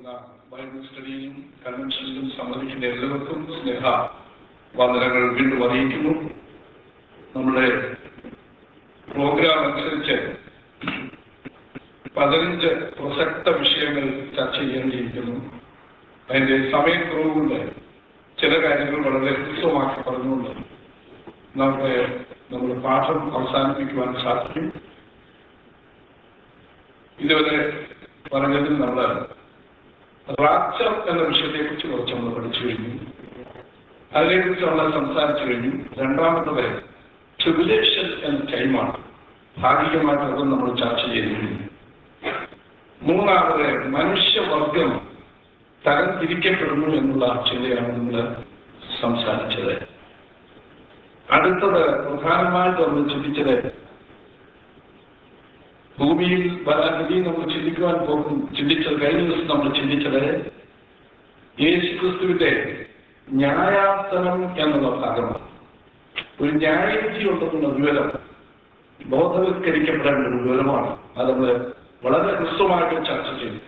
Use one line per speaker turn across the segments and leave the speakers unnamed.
നടക്കുന്ന ബൈബിൾ സ്റ്റഡിയിലും കൺവെൻഷനിലും സംബന്ധിക്കുന്ന എല്ലാവർക്കും സ്നേഹ വന്ദനങ്ങൾ വീണ്ടും അറിയിക്കുന്നു നമ്മുടെ പ്രോഗ്രാം അനുസരിച്ച് പതിനഞ്ച് പ്രസക്ത വിഷയങ്ങൾ ചർച്ച ചെയ്യേണ്ടിയിരിക്കുന്നു അതിന്റെ സമയക്കുറവുകൊണ്ട് ചില കാര്യങ്ങൾ വളരെ ഹ്രസ്വമാക്കി പറഞ്ഞുകൊണ്ട് നമുക്ക് നമ്മുടെ പാഠം അവസാനിപ്പിക്കുവാൻ സാധിക്കും ഇതുവരെ പറഞ്ഞതിൽ നമ്മൾ റാപ്ചർ എന്ന വിഷയത്തെക്കുറിച്ച് കുറച്ച് നമ്മൾ പഠിച്ചു കഴിഞ്ഞു അതിനെക്കുറിച്ച് നമ്മൾ സംസാരിച്ചു കഴിഞ്ഞു രണ്ടാമത്തത് ട്രിബുലേഷൻ എന്ന ടൈമാണ് ഭാഗികമായിട്ട് നമ്മൾ ചർച്ച ചെയ്തിരുന്നു മൂന്നാമത് മനുഷ്യവർഗം തരംതിരിക്കപ്പെടുന്നു എന്നുള്ള ചിന്തയാണ് നമ്മൾ സംസാരിച്ചത് അടുത്തത് പ്രധാനമായിട്ട് നമ്മൾ ചിന്തിച്ചത് ഭൂമിയിൽ വരാഗതി നമ്മൾ ചിന്തിക്കുവാൻ പോകും ചിന്തിച്ചത് കഴിഞ്ഞ ദിവസം നമ്മൾ ചിന്തിച്ചത് യേശു ക്രിസ്തുവിന്റെ ന്യായാസനം എന്നുള്ള ഭാഗമാണ് ഒരു ന്യായവിധി ഉണ്ടെന്നുള്ള വിവരം ബോധവൽക്കരിക്കപ്പെടേണ്ട ഒരു വിവരമാണ് അത് നമ്മൾ വളരെ ഹ്രസ്വമായിട്ട് ചർച്ച ചെയ്തു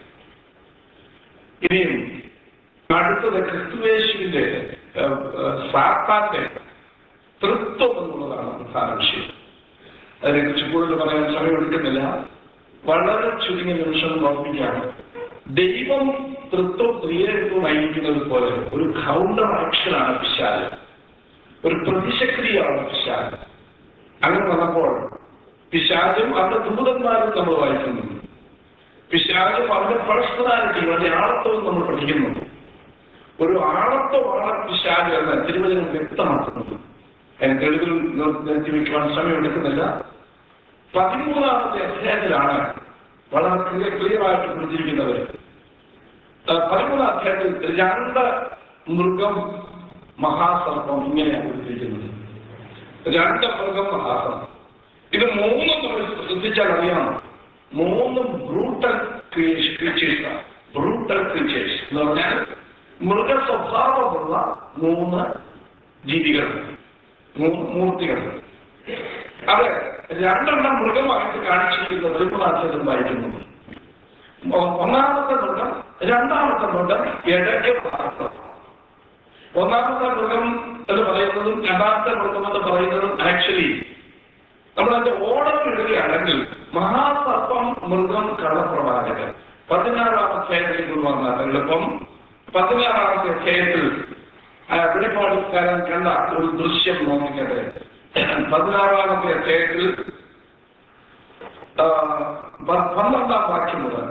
ഇനിയും അടുത്തത് ക്രിസ്തുവേശുവിന്റെ സാത്താന്റെ തൃത്വം എന്നുള്ളതാണ് പ്രധാന വിഷയം അതിനെക്കുറിച്ച് കൂടുതൽ പറയാൻ സമയമെടുക്കുന്നില്ല വളരെ ചുരുങ്ങിയ നിമിഷം ഓർമ്മിക്കുകയാണ് ദൈവം തൃത്വം ക്രിയമായിരിക്കുന്നത് പോലെ ഒരു കൗണ്ടർ ആക്ഷനാണ് പിശാല് ഒരു പ്രതിശക്തിയാണ് പിശാല് അങ്ങനെ വന്നപ്പോൾ പിശാചും അവരുടെ ദൂതന്മാരും നമ്മൾ വായിക്കുന്നു പിശാചും അവരുടെ പേഴ്സണാലിറ്റി അവരുടെ ആളത്വവും നമ്മൾ പഠിക്കുന്നു ഒരു ആളത്വമാണ് പിശാജ് എന്ന് തിരുവചനം വ്യക്തമാക്കുന്നത് അതിന് തെളിവിൽ നിർത്തി വയ്ക്കുവാൻ സമയമെടുക്കുന്നില്ല പതിമൂന്നാമത്തെ അധ്യായത്തിലാണ് വളരെ ക്ലിയർ ക്ലിയറായിട്ട് കുറിച്ചിരിക്കുന്നത് പതിമൂന്നാം അധ്യായത്തിൽ രണ്ട് മൃഗം മഹാസർപ്പം ഇങ്ങനെയാണ് കുറിച്ചിരിക്കുന്നത് രണ്ട് മൃഗം മഹാസർപ്പം ഇത് മൂന്നും നമ്മൾ ശ്രദ്ധിച്ചാൽ അറിയാം മൂന്നും ബ്രൂട്ടൽ ക്രീച്ചേഴ്സാണ് ബ്രൂട്ടൽ ക്രീച്ചേഴ്സ് എന്ന് പറഞ്ഞാൽ മൃഗ സ്വഭാവമുള്ള മൂന്ന് ജീവികൾ മൂന്ന് മൂർത്തികൾ അത് രണ്ടെണ്ണം മൃഗമായിട്ട് കാണിച്ചിരിക്കുന്ന ദൈവനാഥ്യത്തിൽ വായിക്കുന്നു ഒന്നാമത്തെ മൃഗം രണ്ടാമത്തെ മൃഗം ഇടയ്ക്ക് ഭാഗം ഒന്നാമത്തെ മൃഗം എന്ന് പറയുന്നതും രണ്ടാമത്തെ മൃഗം എന്ന് പറയുന്നതും ആക്ച്വലി നമ്മൾ അതിന്റെ ഓർഡർ ഇടുകയാണെങ്കിൽ മഹാസർപ്പം മൃഗം കള്ളപ്രവാചകൻ പതിനാറാം അധ്യായത്തിൽ വന്നാൽ എളുപ്പം പതിനാറാമത്തെ അധ്യായത്തിൽ വെളിപ്പാടുകാരൻ കണ്ട ഒരു ദൃശ്യം നോക്കിക്കട്ടെ പതിനാറാമത്തെ അധ്യായത്തിൽ പന്ത്രണ്ടാം വാക്യം മുതൽ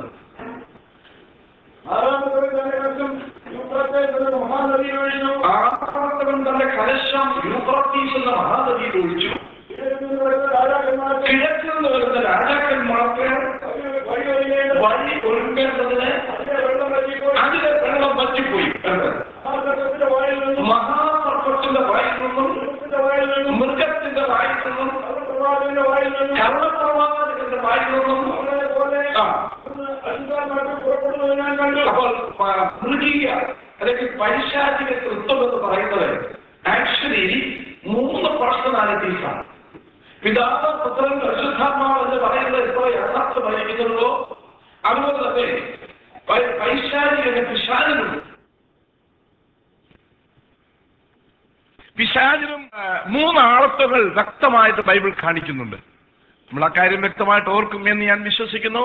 ആറാമത്തവൻ തന്റെ കലശം യൂഫ്രട്ടീസ് എന്ന മഹാനദിയിൽ ഒഴിച്ചു കിഴക്കിൽ നിന്ന് വരുന്ന രാജാക്കന്മാർക്ക് വഴി ഒരുക്കേണ്ടതിന് അതിലെ വെള്ളം വറ്റിപ്പോയി മഹാസർപ്പത്തിന്റെ വായിൽ നിന്നും മൃഗത്തിന്റെ വായിൽ നിന്നും കള്ളപ്രവാചകന്റെ വായിൽ നിന്നും അപ്പോൾ മൃഗീയ അല്ലെങ്കിൽ പൈശാചിക തൃത്വം എന്ന് പറയുന്നത് ആക്ച്വലി മൂന്ന് പേഴ്സണാലിറ്റീസ് ആണ് പിതാവ് പുത്രൻ പരിശുദ്ധാത്മാവ് എന്ന് പറയുന്നത് എത്ര യഥാർത്ഥമായിരിക്കുന്നുണ്ടോ അതുപോലെ തന്നെ പൈശാചിക പിശാചിനും പിശാചിനും മൂന്ന് ആളത്തുകൾ വ്യക്തമായിട്ട് ബൈബിൾ കാണിക്കുന്നുണ്ട് നമ്മൾ ആ കാര്യം വ്യക്തമായിട്ട് ഓർക്കും എന്ന് ഞാൻ വിശ്വസിക്കുന്നു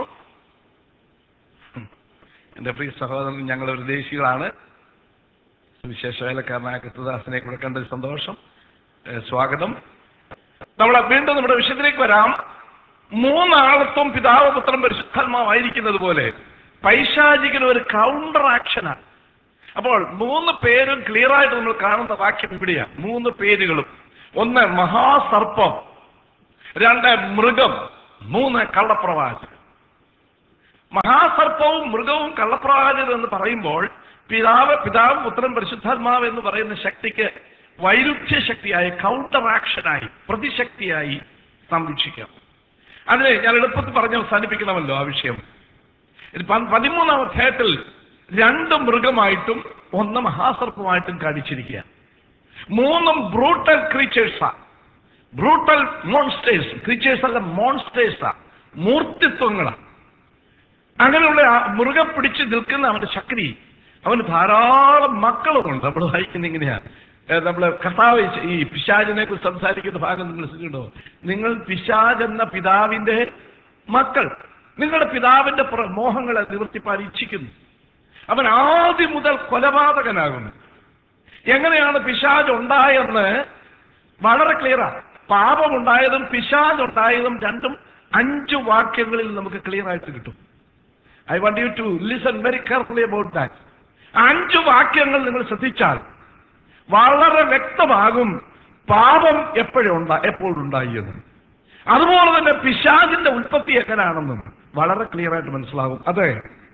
എൻ്റെ പ്രിയ സഹോദരൻ ഞങ്ങൾ ഒരു ദേശികളാണ് വിശേഷ വേലക്കാരനായ കൃഷ്ണദാസിനെ കൂടെ കണ്ടത് സന്തോഷം സ്വാഗതം നമ്മൾ വീണ്ടും നമ്മുടെ വിഷയത്തിലേക്ക് വരാം മൂന്നാളത്വം പിതാവ് പുത്രൻ പരിശുദ്ധാത്മാവായിരിക്കുന്നത് പോലെ പൈശാചികന് ഒരു കൗണ്ടർ ആക്ഷനാണ് അപ്പോൾ മൂന്ന് പേരും ക്ലിയർ ആയിട്ട് നമ്മൾ കാണുന്ന വാക്യം ഇവിടെയാണ് മൂന്ന് പേരുകളും ഒന്ന് മഹാസർപ്പം രണ്ട് മൃഗം മൂന്ന് കള്ളപ്രവാചകൻ മഹാസർപ്പവും മൃഗവും കള്ളപ്രവാചകൻ എന്ന് പറയുമ്പോൾ പിതാവ് പിതാവ് പുത്രൻ പരിശുദ്ധാത്മാവ് എന്ന് പറയുന്ന ശക്തിക്ക് വൈരുദ്ധ്യ ശക്തിയായി കൗണ്ടർ ആക്ഷനായി പ്രതിശക്തിയായി സംരക്ഷിക്കാം അതിന് ഞാൻ എളുപ്പത്തിൽ പറഞ്ഞ് അവസാനിപ്പിക്കണമല്ലോ ആ വിഷയം പതിമൂന്നാം അധ്യായത്തിൽ രണ്ട് മൃഗമായിട്ടും ഒന്ന് മഹാസർപ്പമായിട്ടും കാണിച്ചിരിക്കുക മൂന്നും ബ്രൂട്ടൽ ക്രീച്ചേഴ്സാ ബ്രൂട്ടൽ മോൺസ്റ്റേഴ്സ് ക്രീച്ചേഴ്സ് അല്ല മോൺസ്റ്റേഴ്സാ മൂർത്തിത്വങ്ങളാണ് അങ്ങനെയുള്ള ആ മുറുകെ പിടിച്ച് നിൽക്കുന്ന അവന്റെ ശക്തി അവന് ധാരാളം മക്കളുമുണ്ട് നമ്മൾ വായിക്കുന്ന ഇങ്ങനെയാ നമ്മൾ കർത്താവ് ഈ പിശാചിനെ കുറിച്ച് സംസാരിക്കുന്ന ഭാഗം നിങ്ങൾ ശ്രദ്ധിക്കണ്ടോ നിങ്ങൾ പിശാജ് എന്ന പിതാവിന്റെ മക്കൾ നിങ്ങളുടെ പിതാവിന്റെ പ്ര- മോഹങ്ങളെ നിവർത്തിപ്പാൻ ഇച്ഛിക്കുന്നു അവൻ ആദ്യം മുതൽ കൊലപാതകനാകുന്നു എങ്ങനെയാണ് പിശാജ് ഉണ്ടായെന്ന് വളരെ ക്ലിയറാണ് പാപമുണ്ടായതും പിശാജ് ഉണ്ടായതും രണ്ടും അഞ്ചു വാക്യങ്ങളിൽ നമുക്ക് ക്ലിയർ ആയിട്ട് കിട്ടും I want you to listen very carefully about that അഞ്ചു വാക്യങ്ങൾ നിങ്ങൾ ശ്രദ്ധിച്ചാൽ വളരെ വ്യക്തമാകും പാപം എപ്പോഴുണ്ടാ എപ്പോഴുണ്ടായി എന്ന് അതുപോലെ തന്നെ പിശാചിന്റെ ഉൽപ്പത്തി എങ്ങനെയാണെന്നും വളരെ ക്ലിയർ ആയിട്ട് മനസ്സിലാകും അതെ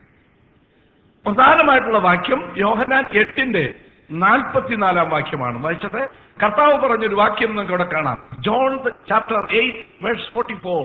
പ്രധാനമായിട്ടുള്ള വാക്യം യോഹനാൻ എട്ടിന്റെ നാൽപ്പത്തിനാലാം വാക്യമാണ് വായിച്ചത് കർത്താവ് പറഞ്ഞൊരു വാക്യം നമുക്ക് ഇവിടെ കാണാം John chapter eight verse forty four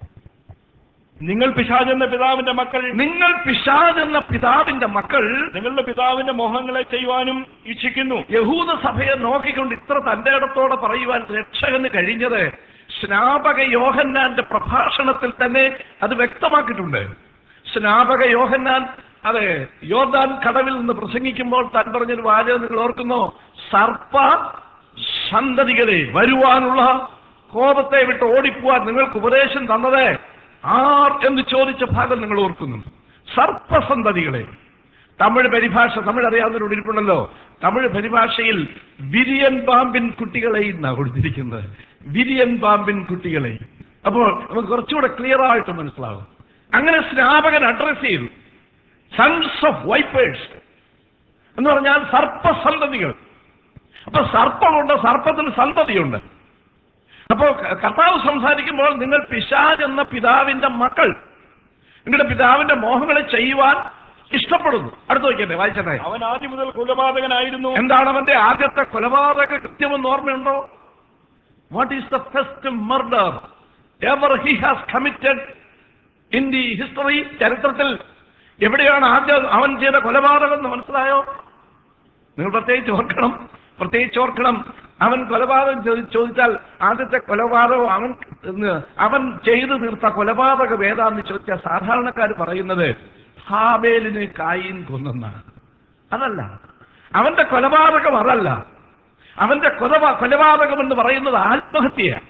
നിങ്ങൾ പിശാച് എന്ന പിതാവിന്റെ മക്കൾ
നിങ്ങൾ പിശാജ് എന്ന പിതാവിന്റെ മക്കൾ
നിങ്ങളുടെ പിതാവിന്റെ മോഹങ്ങളെ ചെയ്യുവാനും ഇച്ഛിക്കുന്നു
യഹൂദ സഭയെ നോക്കിക്കൊണ്ട് ഇത്ര തന്റെ ഇടത്തോടെ പറയുവാൻ രക്ഷകന് കഴിഞ്ഞത് സ്നാപക യോഹന്നാന്റെ പ്രഭാഷണത്തിൽ തന്നെ അത് വ്യക്തമാക്കിയിട്ടുണ്ട് സ്നാപക യോഹന്നാൻ അതെ യോർദാൻ കടവിൽ നിന്ന് പ്രസംഗിക്കുമ്പോൾ താൻ പറഞ്ഞൊരു വാചകം നിങ്ങൾ ഓർക്കുന്നോ സർപ്പ സന്തതികളെ വരുവാനുള്ള കോപത്തെ വിട്ട് ഓടിപ്പോവാൻ നിങ്ങൾക്ക് ഉപദേശം തന്നത് ആർ എന്ന് ചോദിച്ച ഭാഗം നിങ്ങൾ ഓർക്കുന്നു സർപ്പസന്തതികളെ തമിഴ് പരിഭാഷ തമിഴ് അറിയാവുന്നവരോട് ഇരിപ്പുണ്ടല്ലോ തമിഴ് പരിഭാഷയിൽ വിരിയൻ പാമ്പിൻ കുട്ടികളെ എന്നാണ് കൊടുത്തിരിക്കുന്നത് വിരിയൻ പാമ്പിൻ കുട്ടികളെ അപ്പോൾ നമുക്ക് കുറച്ചുകൂടെ ക്ലിയർ ആയിട്ട് മനസ്സിലാവും അങ്ങനെ സ്നാപകൻ അഡ്രസ് ചെയ്തു സൺസ് ഓഫ് വൈപ്പേഴ്സ് എന്ന് പറഞ്ഞാൽ സർപ്പസന്തതികൾ അപ്പൊ സർപ്പമുണ്ട് സർപ്പത്തിന് സന്തതിയുണ്ട് അപ്പോ ക- കർത്താവ് സംസാരിക്കുമ്പോൾ നിങ്ങൾ പിശാജ് എന്ന പിതാവിന്റെ മക്കൾ നിങ്ങളുടെ പിതാവിന്റെ മോഹങ്ങളെ ചെയ്യുവാൻ ഇഷ്ടപ്പെടുന്നു അടുത്ത് വയ്ക്കട്ടെ വായിച്ചട്ടെ
അവൻ ആദ്യം മുതൽ കൊലപാതകനായിരുന്നു
എന്താണ് അവന്റെ ആദ്യത്തെ കൊലപാതക കൃത്യമെന്ന് ഓർമ്മയുണ്ടോ what is the first murder ever he has committed in the history ചരിത്രത്തിൽ എവിടെയാണ് ആദ്യം അവൻ ചെയ്ത കൊലപാതകം എന്ന് മനസ്സിലായോ നിങ്ങൾ പ്രത്യേകിച്ച് ഓർക്കണം പ്രത്യേകിച്ച് ഓർക്കണം അവൻ കൊലപാതകം ചോദി- ചോദിച്ചാൽ ആദ്യത്തെ കൊലപാതകം അവൻ എന്ന് അവൻ ചെയ്തു തീർത്ത കൊലപാതകം ഏതാന്ന് ചോദിച്ചാൽ സാധാരണക്കാർ പറയുന്നത് ഹാബേലിനെ കായിൻ കൊന്നെന്നാണ് അതല്ല അവന്റെ കൊലപാതകം അതല്ല അവന്റെ കൊലപാ കൊലപാതകം എന്ന് പറയുന്നത് ആത്മഹത്യയാണ്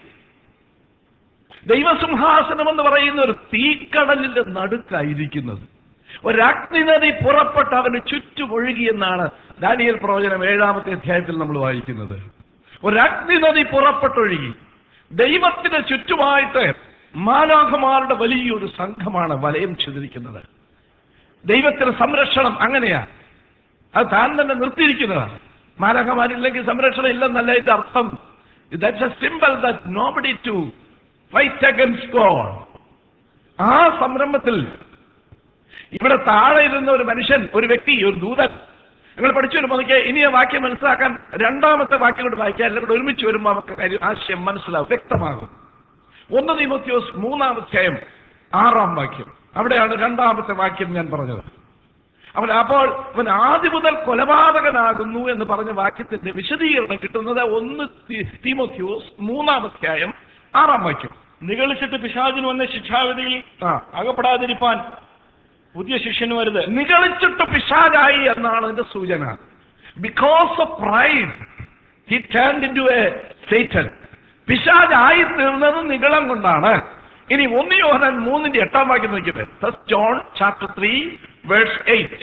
ദൈവസിംഹാസനം എന്ന് പറയുന്ന ഒരു തീക്കടലിന്റെ നടുക്കായിരിക്കുന്നത് ഒരഗ്നി നദി പുറപ്പെട്ട് അവന് ചുറ്റുമൊഴുകിയെന്നാണ് ദാനിയൽ പ്രവചനം ഏഴാമത്തെ അധ്യായത്തിൽ നമ്മൾ വായിക്കുന്നത് ഒരഗ്നി നദി പുറപ്പെട്ടൊഴുകി ദൈവത്തിന് ചുറ്റുമായിട്ട് മാലാഖമാരുടെ വലിയൊരു സംഘമാണ് വലയം ചെയ്തിരിക്കുന്നത് ദൈവത്തിന് സംരക്ഷണം അങ്ങനെയാ അത് താൻ തന്നെ നിർത്തിയിരിക്കുന്നതാണ് മാലാഖമാരില്ലെങ്കിൽ സംരക്ഷണം ഇല്ലെന്നല്ല ഇതിന്റെ അർത്ഥം that's a simple that nobody to fight against God ആ സംരംഭത്തിൽ ഇവിടെ താഴെ ഇരുന്ന ഒരു മനുഷ്യൻ ഒരു വ്യക്തി ഒരു ദൂതൻ നിങ്ങൾ പഠിച്ചു വരുമ്പോൾ നോക്കിയാ ഇനി ആ വാക്യം മനസ്സിലാക്കാൻ രണ്ടാമത്തെ വാക്യം കൊണ്ട് വായിക്കാൻ എല്ലാം കൂടെ ഒരുമിച്ച് വരുമ്പോൾ നമുക്ക് കാര്യം ആശയം മനസ്സിലാവും വ്യക്തമാകും ഒന്ന് തീമത്യോസ് മൂന്നാം അധ്യായം ആറാം വാക്യം അവിടെയാണ് രണ്ടാമത്തെ വാക്യം ഞാൻ പറഞ്ഞത് അവൻ അപ്പോൾ അവൻ ആദ്യം മുതൽ കൊലപാതകനാകുന്നു എന്ന് പറഞ്ഞ വാക്യത്തിന്റെ വിശദീകരണം കിട്ടുന്നത് ഒന്ന് തീ- തീമോത്യോസ് മൂന്നാം അധ്യായം ആറാം വാക്യം
നിഗളിച്ചിട്ട് പിശാചിന് വന്ന ശിക്ഷാവിധിയിൽ
ആ
അകപ്പെടാതിരിപ്പാൻ പുതിയ ശിഷ്യന് വരുത്
നിഗളിച്ചിട്ട് പിശാചായി എന്നാണ് അതിന്റെ സൂചന because of pride he turn into a Satan പിശാചായി തീർന്നത് നിഗളം കൊണ്ടാണ് ഇനി ഒന്ന് യോഹനാൻ മൂന്നിന്റെ എട്ടാം വാക്യം നോക്കിയത് first John chapter three verse eight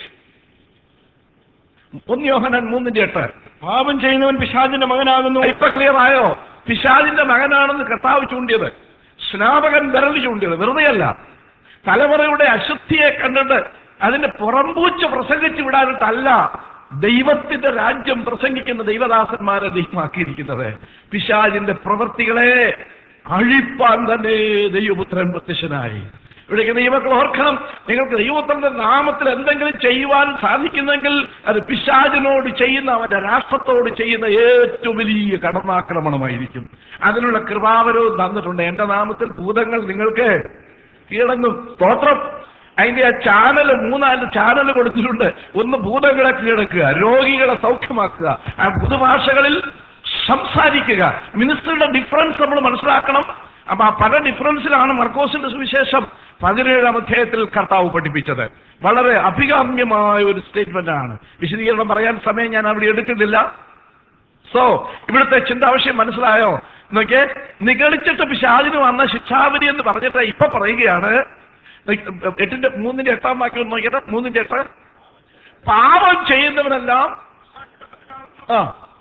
ഒന്ന് യോഹനാൻ മൂന്നിന്റെ എട്ട്
പാപം ചെയ്യുന്നവൻ പിശാചിന്റെ മകനാകുന്നു
ഇപ്പൊ ക്ലിയർ ആയോ പിശാദിന്റെ മകനാണെന്ന് കർത്താവ് ചൂണ്ടിയത് സ്നാപകൻ വിരൽ ചൂണ്ടിയത് വെറുതെയല്ല തലമുറയുടെ അശുദ്ധിയെ കണ്ടിട്ട് അതിന്റെ പുറംപൂച്ച പ്രസംഗിച്ചു വിടാനിട്ടല്ല ദൈവത്തിന്റെ രാജ്യം പ്രസംഗിക്കുന്ന ദൈവദാസന്മാരെ ദൈവമാക്കിയിരിക്കുന്നത് പിശാജിന്റെ പ്രവൃത്തികളെ അഴിപ്പാൻ തന്നെ ദൈവപുത്രൻ പ്രത്യക്ഷനായി ഇവിടേക്ക് ദൈവമക്കൾ ഓർക്കണം നിങ്ങൾക്ക് ദൈവത്തിന്റെ നാമത്തിൽ എന്തെങ്കിലും ചെയ്യുവാൻ സാധിക്കുന്നെങ്കിൽ അത് പിശാചിനോട് ചെയ്യുന്ന അവന്റെ രാഷ്ട്രത്തോട് ചെയ്യുന്ന ഏറ്റവും വലിയ കടന്നാക്രമണമായിരിക്കും അതിനുള്ള കൃപാവരവും തന്നിട്ടുണ്ട് എന്റെ നാമത്തിൽ ഭൂതങ്ങൾ നിങ്ങൾക്ക് കീഴടങ്ങും സ്തോത്രം അതിന്റെ ആ ചാനൽ മൂന്നാല് ചാനൽ കൊടുത്തിട്ടുണ്ട് ഒന്ന് ഭൂതങ്ങളെ കീഴടക്കുക രോഗികളെ സൗഖ്യമാക്കുക ആ പുതുഭാഷകളിൽ സംസാരിക്കുക മിനിസ്റ്ററുടെ ഡിഫറൻസ് നമ്മൾ മനസ്സിലാക്കണം അപ്പൊ ആ പല ഡിഫറൻസിലാണ് മർക്കോസിന്റെ സുവിശേഷം പതിനേഴാം അധ്യായത്തിൽ കർത്താവ് പഠിപ്പിച്ചത് വളരെ അഭികാമ്യമായ ഒരു സ്റ്റേറ്റ്മെന്റ് ആണ് വിശദീകരണം പറയാൻ സമയം ഞാൻ അവിടെ എടുക്കുന്നില്ല സോ ഇവിടുത്തെ ചിന്താവിഷയം മനസ്സിലായോ നോക്കിയേ നിഗളിച്ചിട്ട് പിശാചിന് വന്ന ശിക്ഷാവിധി എന്ന് പറഞ്ഞിട്ട് ഇപ്പൊ പറയുകയാണ് എട്ടിന്റെ മൂന്നിന്റെ എട്ടാം വാക്യം നോക്കിയിട്ട് മൂന്നിന്റെ എട്ട് പാപം ചെയ്യുന്നവനെല്ലാം ആ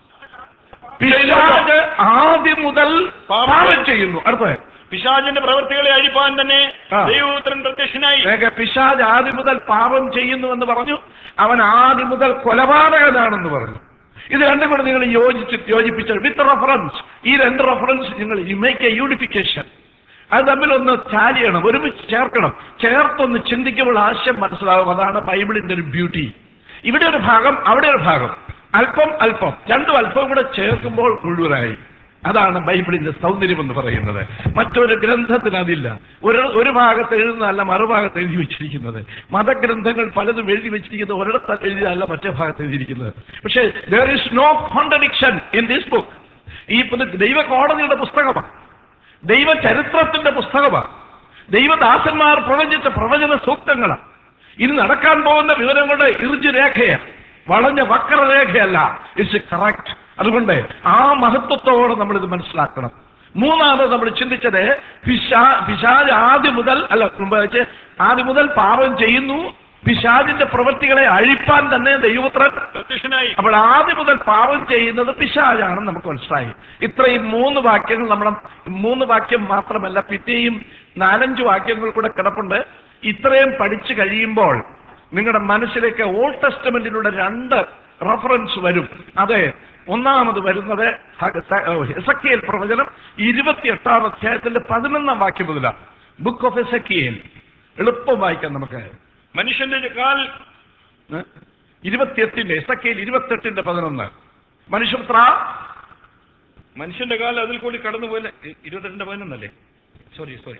പിശാച് ആദ്യം മുതൽ പാപം ചെയ്യുന്നു അടുത്ത
പിശാചിന്റെ പ്രവൃത്തികളെ അഴിപ്പാൻ തന്നെ
ആ.
ദൈവപുത്രൻ പ്രത്യക്ഷനായി
വേഗം പിശാജ് ആദ്യം മുതൽ പാപം ചെയ്യുന്നു എന്ന് പറഞ്ഞു അവൻ ആദ്യം മുതൽ കൊലപാതകനാണെന്ന് പറഞ്ഞു ഇത് രണ്ടും കൂടെ നിങ്ങൾ യോജിച്ച് യോജിപ്പിച്ച വിത്ത് റെഫറൻസ് ഈ രണ്ട് റെഫറൻസ് നിങ്ങൾ യു മേക്ക് എ യൂണിഫിക്കേഷൻ അത് തമ്മിൽ ഒന്ന് ചാലി ചെയ്യണം ഒരുമിച്ച് ചേർക്കണം ചേർത്തൊന്ന് ചിന്തിക്കുമ്പോൾ ആശയം മനസ്സിലാകും അതാണ് ബൈബിളിന്റെ ഒരു ബ്യൂട്ടി ഇവിടെ ഒരു ഭാഗം അവിടെ ഒരു ഭാഗം അല്പം അല്പം രണ്ടും അല്പം കൂടെ ചേർക്കുമ്പോൾ മുഴുവനായി അതാണ് ബൈബിളിന്റെ സൗന്ദര്യം എന്ന് പറയുന്നത് മറ്റൊരു ഗ്രന്ഥത്തിന് അതില്ല ഒരു ഒരു ഭാഗത്ത് എഴുതുന്നതല്ല മറുഭാഗത്ത് എഴുതി വെച്ചിരിക്കുന്നത് മതഗ്രന്ഥങ്ങൾ പലതും എഴുതി വെച്ചിരിക്കുന്നത് ഒരിടത്ത് എഴുതിയതല്ല മറ്റേ ഭാഗത്ത് എഴുതിയിരിക്കുന്നത് പക്ഷേ there is no contradiction in this book ഈ പുന- ദൈവ കോടതിയുടെ പുസ്തകമാണ് ദൈവ ചരിത്രത്തിന്റെ പുസ്തകമാണ് ദൈവദാസന്മാർ പ്രവചിച്ച പ്രവചന സൂക്തങ്ങളാണ് ഇനി നടക്കാൻ പോകുന്ന വിവരങ്ങളുടെ ഇറുജു രേഖയാണ് വളഞ്ഞ വക്രരേഖയല്ല ഇറ്റ്സ് കറക്റ്റ് അതുകൊണ്ട് ആ മഹത്വത്തോടെ നമ്മൾ ഇത് മനസ്സിലാക്കണം മൂന്നാമത് നമ്മൾ ചിന്തിച്ചത് പിശാ പിശാജ് ആദ്യം മുതൽ അല്ല മുമ്പ് വെച്ച് ആദ്യം മുതൽ പാപം ചെയ്യുന്നു പിശാജിന്റെ പ്രവൃത്തികളെ അഴിപ്പാൻ തന്നെ ദൈവപുത്രൻ
പ്രത്യക്ഷനായി
അപ്പോൾ ആദ്യം മുതൽ പാപം ചെയ്യുന്നത് പിശാചാണെന്ന് നമുക്ക് മനസ്സിലായി ഇത്രയും മൂന്ന് വാക്യങ്ങൾ നമ്മുടെ മൂന്ന് വാക്യം മാത്രമല്ല പിന്നെയും നാലഞ്ച് വാക്യങ്ങൾ കൂടെ കിടപ്പുണ്ട് ഇത്രയും പഠിച്ചു കഴിയുമ്പോൾ നിങ്ങളുടെ മനസ്സിലേക്ക് ഓൾഡ് ടെസ്റ്റമെന്റിലൂടെ രണ്ട് റഫറൻസ് വരും അതെ ഒന്നാമത് വരുന്നത് എസക്കിയൽ പ്രവചനം ഇരുപത്തിയെട്ടാം അധ്യായത്തിന്റെ പതിനൊന്നാം വാക്യം മുതലാണ് ബുക്ക് ഓഫ് എസക്കിയൽ എളുപ്പം വായിക്കാം നമുക്ക്
മനുഷ്യന്റെ കാൽ
ഏ? ഇരുപത്തിയെട്ടിന്റെ എസക്കയിൽ ഇരുപത്തെട്ടിന്റെ പതിനൊന്ന് മനുഷ്യപുത്ര
മനുഷ്യന്റെ കാൽ അതിൽ കൂടി കടന്നു പോലെ ഇരുപത്തെട്ടിന്റെ പതിനൊന്നല്ലേ സോറി സോറി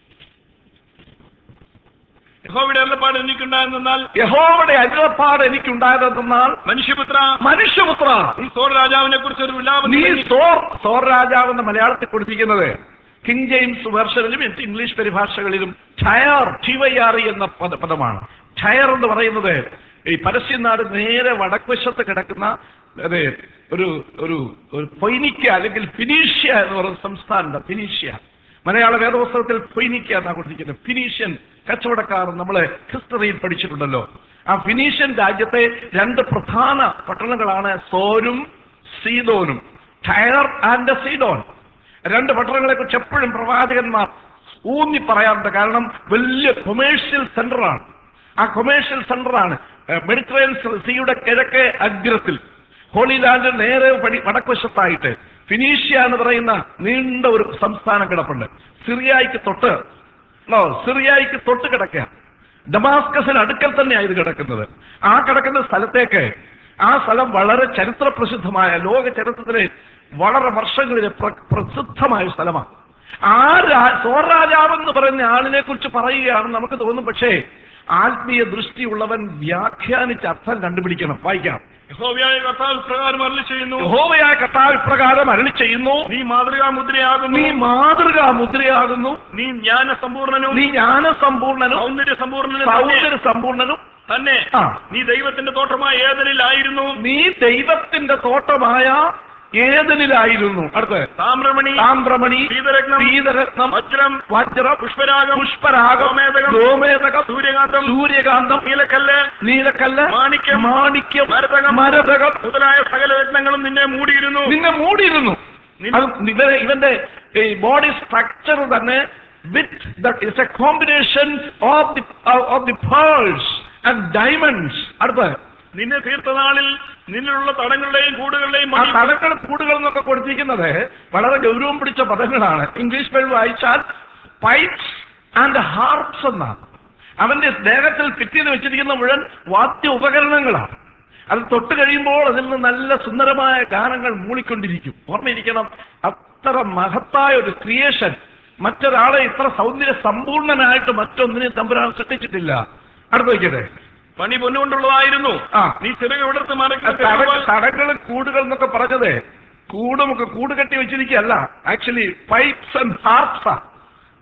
യഹോവയുടെ അല്ലപ്പാട് എനിക്കുണ്ടായിരുന്നാൽ
യഹോവയുടെ അരുളപ്പാട് എനിക്കുണ്ടായതെന്നാൽ
മനുഷ്യപുത്ര
മനുഷ്യപുത്ര
ഈ സോർ രാജാവിനെ കുറിച്ച് ഒരു വിലാപം
നീ
തുടങ്ങി.
സോർ സോർ രാജാവ് എന്ന മലയാളത്തിൽ കൊടുത്തിരിക്കുന്നത് കിങ് ജെയിംസ് വേർഷനിലും മറ്റ് ഇംഗ്ലീഷ് പരിഭാഷകളിലും ടയർ ടിവൈആറി എന്ന പദ പദമാണ് ടയർ എന്ന് പറയുന്നത് ഈ പരസ്യനാട് നേരെ വടക്കുവശത്ത് കിടക്കുന്ന അതെ ഒരു ഒരു ഒരു പൊയ്നിക്ക അല്ലെങ്കിൽ ഫിനീഷ്യ എന്ന് പറയുന്ന സംസ്ഥാനമുണ്ട് ഫിനീഷ്യ മലയാള വേദപുസ്തകത്തിൽ ഫിനീക്ക എന്നാണ് കൊടുത്തിരിക്കുന്നത് ഫിനീഷ്യൻ കച്ചവടക്കാർ നമ്മളെ ഹിസ്റ്ററിയിൽ പഠിച്ചിട്ടുണ്ടല്ലോ ആ ഫിനീഷ്യൻ രാജ്യത്തെ രണ്ട് പ്രധാന പട്ടണങ്ങളാണ് സോരും സീതോനും ടയർ ആൻഡ് സീഡോൻ രണ്ട് പട്ടണങ്ങളെ കുറിച്ച് എപ്പോഴും പ്രവാചകന്മാർ ഊന്നി പറയാറുണ്ട് കാരണം വലിയ കൊമേഴ്ഷ്യൽ സെന്ററാണ് ആ കൊമേഴ്ഷ്യൽ സെന്ററാണ് മെഡിറ്ററേനിയൻ സീയുടെ കിഴക്കേ അഗ്രത്തിൽ ഹോളി ലാൻഡ് നേരെ പടി വടക്കുവശത്തായിട്ട് ഫിനീഷ്യ എന്ന് പറയുന്ന നീണ്ട ഒരു സംസ്ഥാനം കിടപ്പുണ്ട് സിറിയായിക്ക് തൊട്ട് നോ സിറിയായിക്ക് തൊട്ട് കിടക്കുക ഡമാസ്കസിന് അടുക്കൽ തന്നെയാണ് ഇത് കിടക്കുന്നത് ആ കിടക്കുന്ന സ്ഥലത്തേക്ക് ആ സ്ഥലം വളരെ ചരിത്ര പ്രസിദ്ധമായ ലോക ചരിത്രത്തിലെ വളരെ വർഷങ്ങളിലെ പ്ര- പ്രസിദ്ധമായ സ്ഥലമാണ് ആ രാ സോർ രാജാവ് എന്ന് പറയുന്ന ആളിനെ കുറിച്ച് പറയുകയാണ് നമുക്ക് തോന്നും പക്ഷേ ആത്മീയ ദൃഷ്ടിയുള്ളവൻ വ്യാഖ്യാനിച്ച് അർത്ഥം കണ്ടുപിടിക്കണം വായിക്കാം
യഹോവയായ കർത്താവ് പ്രകാരം അരളി ചെയ്യുന്നു
യഹോവയായ കർത്താവ് ഇപ്രകാരം അരളി ചെയ്യുന്നു
നീ മാതൃകാ മുദ്രയാകുന്നു
നീ മാതൃകാ മുദ്രയാകുന്നു
നീ ജ്ഞാന സമ്പൂർണനും
നീ ജ്ഞാനസമ്പൂർണനും
സൗന്ദര്യ സമ്പൂർണനും തന്നെ.
സൗന്ദര്യ സമ്പൂർണനും
തന്നെ
ആ
നീ ദൈവത്തിന്റെ തോട്ടമായ ഏതനിലായിരുന്നു
നീ ദൈവത്തിന്റെ തോട്ടമായ ഏതനിലായിരുന്നു അടുത്ത്
താമ്രമണി
താമ്രമണി
പീതരത്നം
പീതരത്നം
വജ്രം
വജ്രം
പുഷ്പരാഗം
പുഷ്പരാഗം
ഗോമേതകം,
ഗോമേതകം
സൂര്യകാന്തം
സൂര്യകാന്തം
നീലക്കല്ല്
നീലക്കല്ല്
മാണിക്യം,
മാണിക്യം
മരതകം,
മരതകം
മുതലായ സകല രത്നങ്ങളും നിന്നെ മൂടിയിരുന്നു
നിന്നെ മൂടിയിരുന്നു
നിൻ-
അത് ഇവരെ ഇവന്റെ ബോഡി സ്ട്രക്ചർ തന്നെ with that is a combination of the of the pearls and diamonds അടുത്ത്
നിന്നെ തീർത്ത നാളിൽ നിന്നിലുള്ള തടങ്ങളുടെയും കൂടുകളുടെയും
ആ
മണി
തലകൾ കൂടുകൾ എന്നൊക്കെ കൊടുത്തിരിക്കുന്നത് വളരെ ഗൗരവം പിടിച്ച പദങ്ങളാണ് ഇംഗ്ലീഷ് പേര് വായിച്ചാൽ പൈപ്സ് ആൻഡ് ഹാർപ്സ് എന്നാണ് അവന്റെ ദേഹത്തിൽ ഫിറ്റ് വെച്ചിരിക്കുന്ന മുഴുവൻ വാദ്യ ഉപകരണങ്ങളാണ് അത് തൊട്ട് കഴിയുമ്പോൾ അതിൽ നിന്ന് നല്ല സുന്ദരമായ ഗാനങ്ങൾ മൂളിക്കൊണ്ടിരിക്കും ഓർമ്മയിരിക്കണം അത്ര മഹത്തായ ഒരു ക്രിയേഷൻ മറ്റൊരാളെ ഇത്ര സൗന്ദര്യ സമ്പൂർണനായിട്ട് മറ്റൊന്നിനെ തമ്പുരാൻ സൃഷ്ടിച്ചിട്ടില്ല അടുത്ത് വയ്ക്കട്ടെ
പണി പൊന്നുകൊണ്ടുള്ളതായിരുന്നു
ആ.
നീ ചിറക് വിടർത്ത്
തട- തടകൾ കൂടുകൾ എന്നൊക്കെ പറഞ്ഞത് കൂടുമൊക്കെ കൂട് കെട്ടി വെച്ചിരിക്കുകയല്ല ആക്ച്വലി പൈപ്സ് ആൻഡ് ഹാർപ്സ്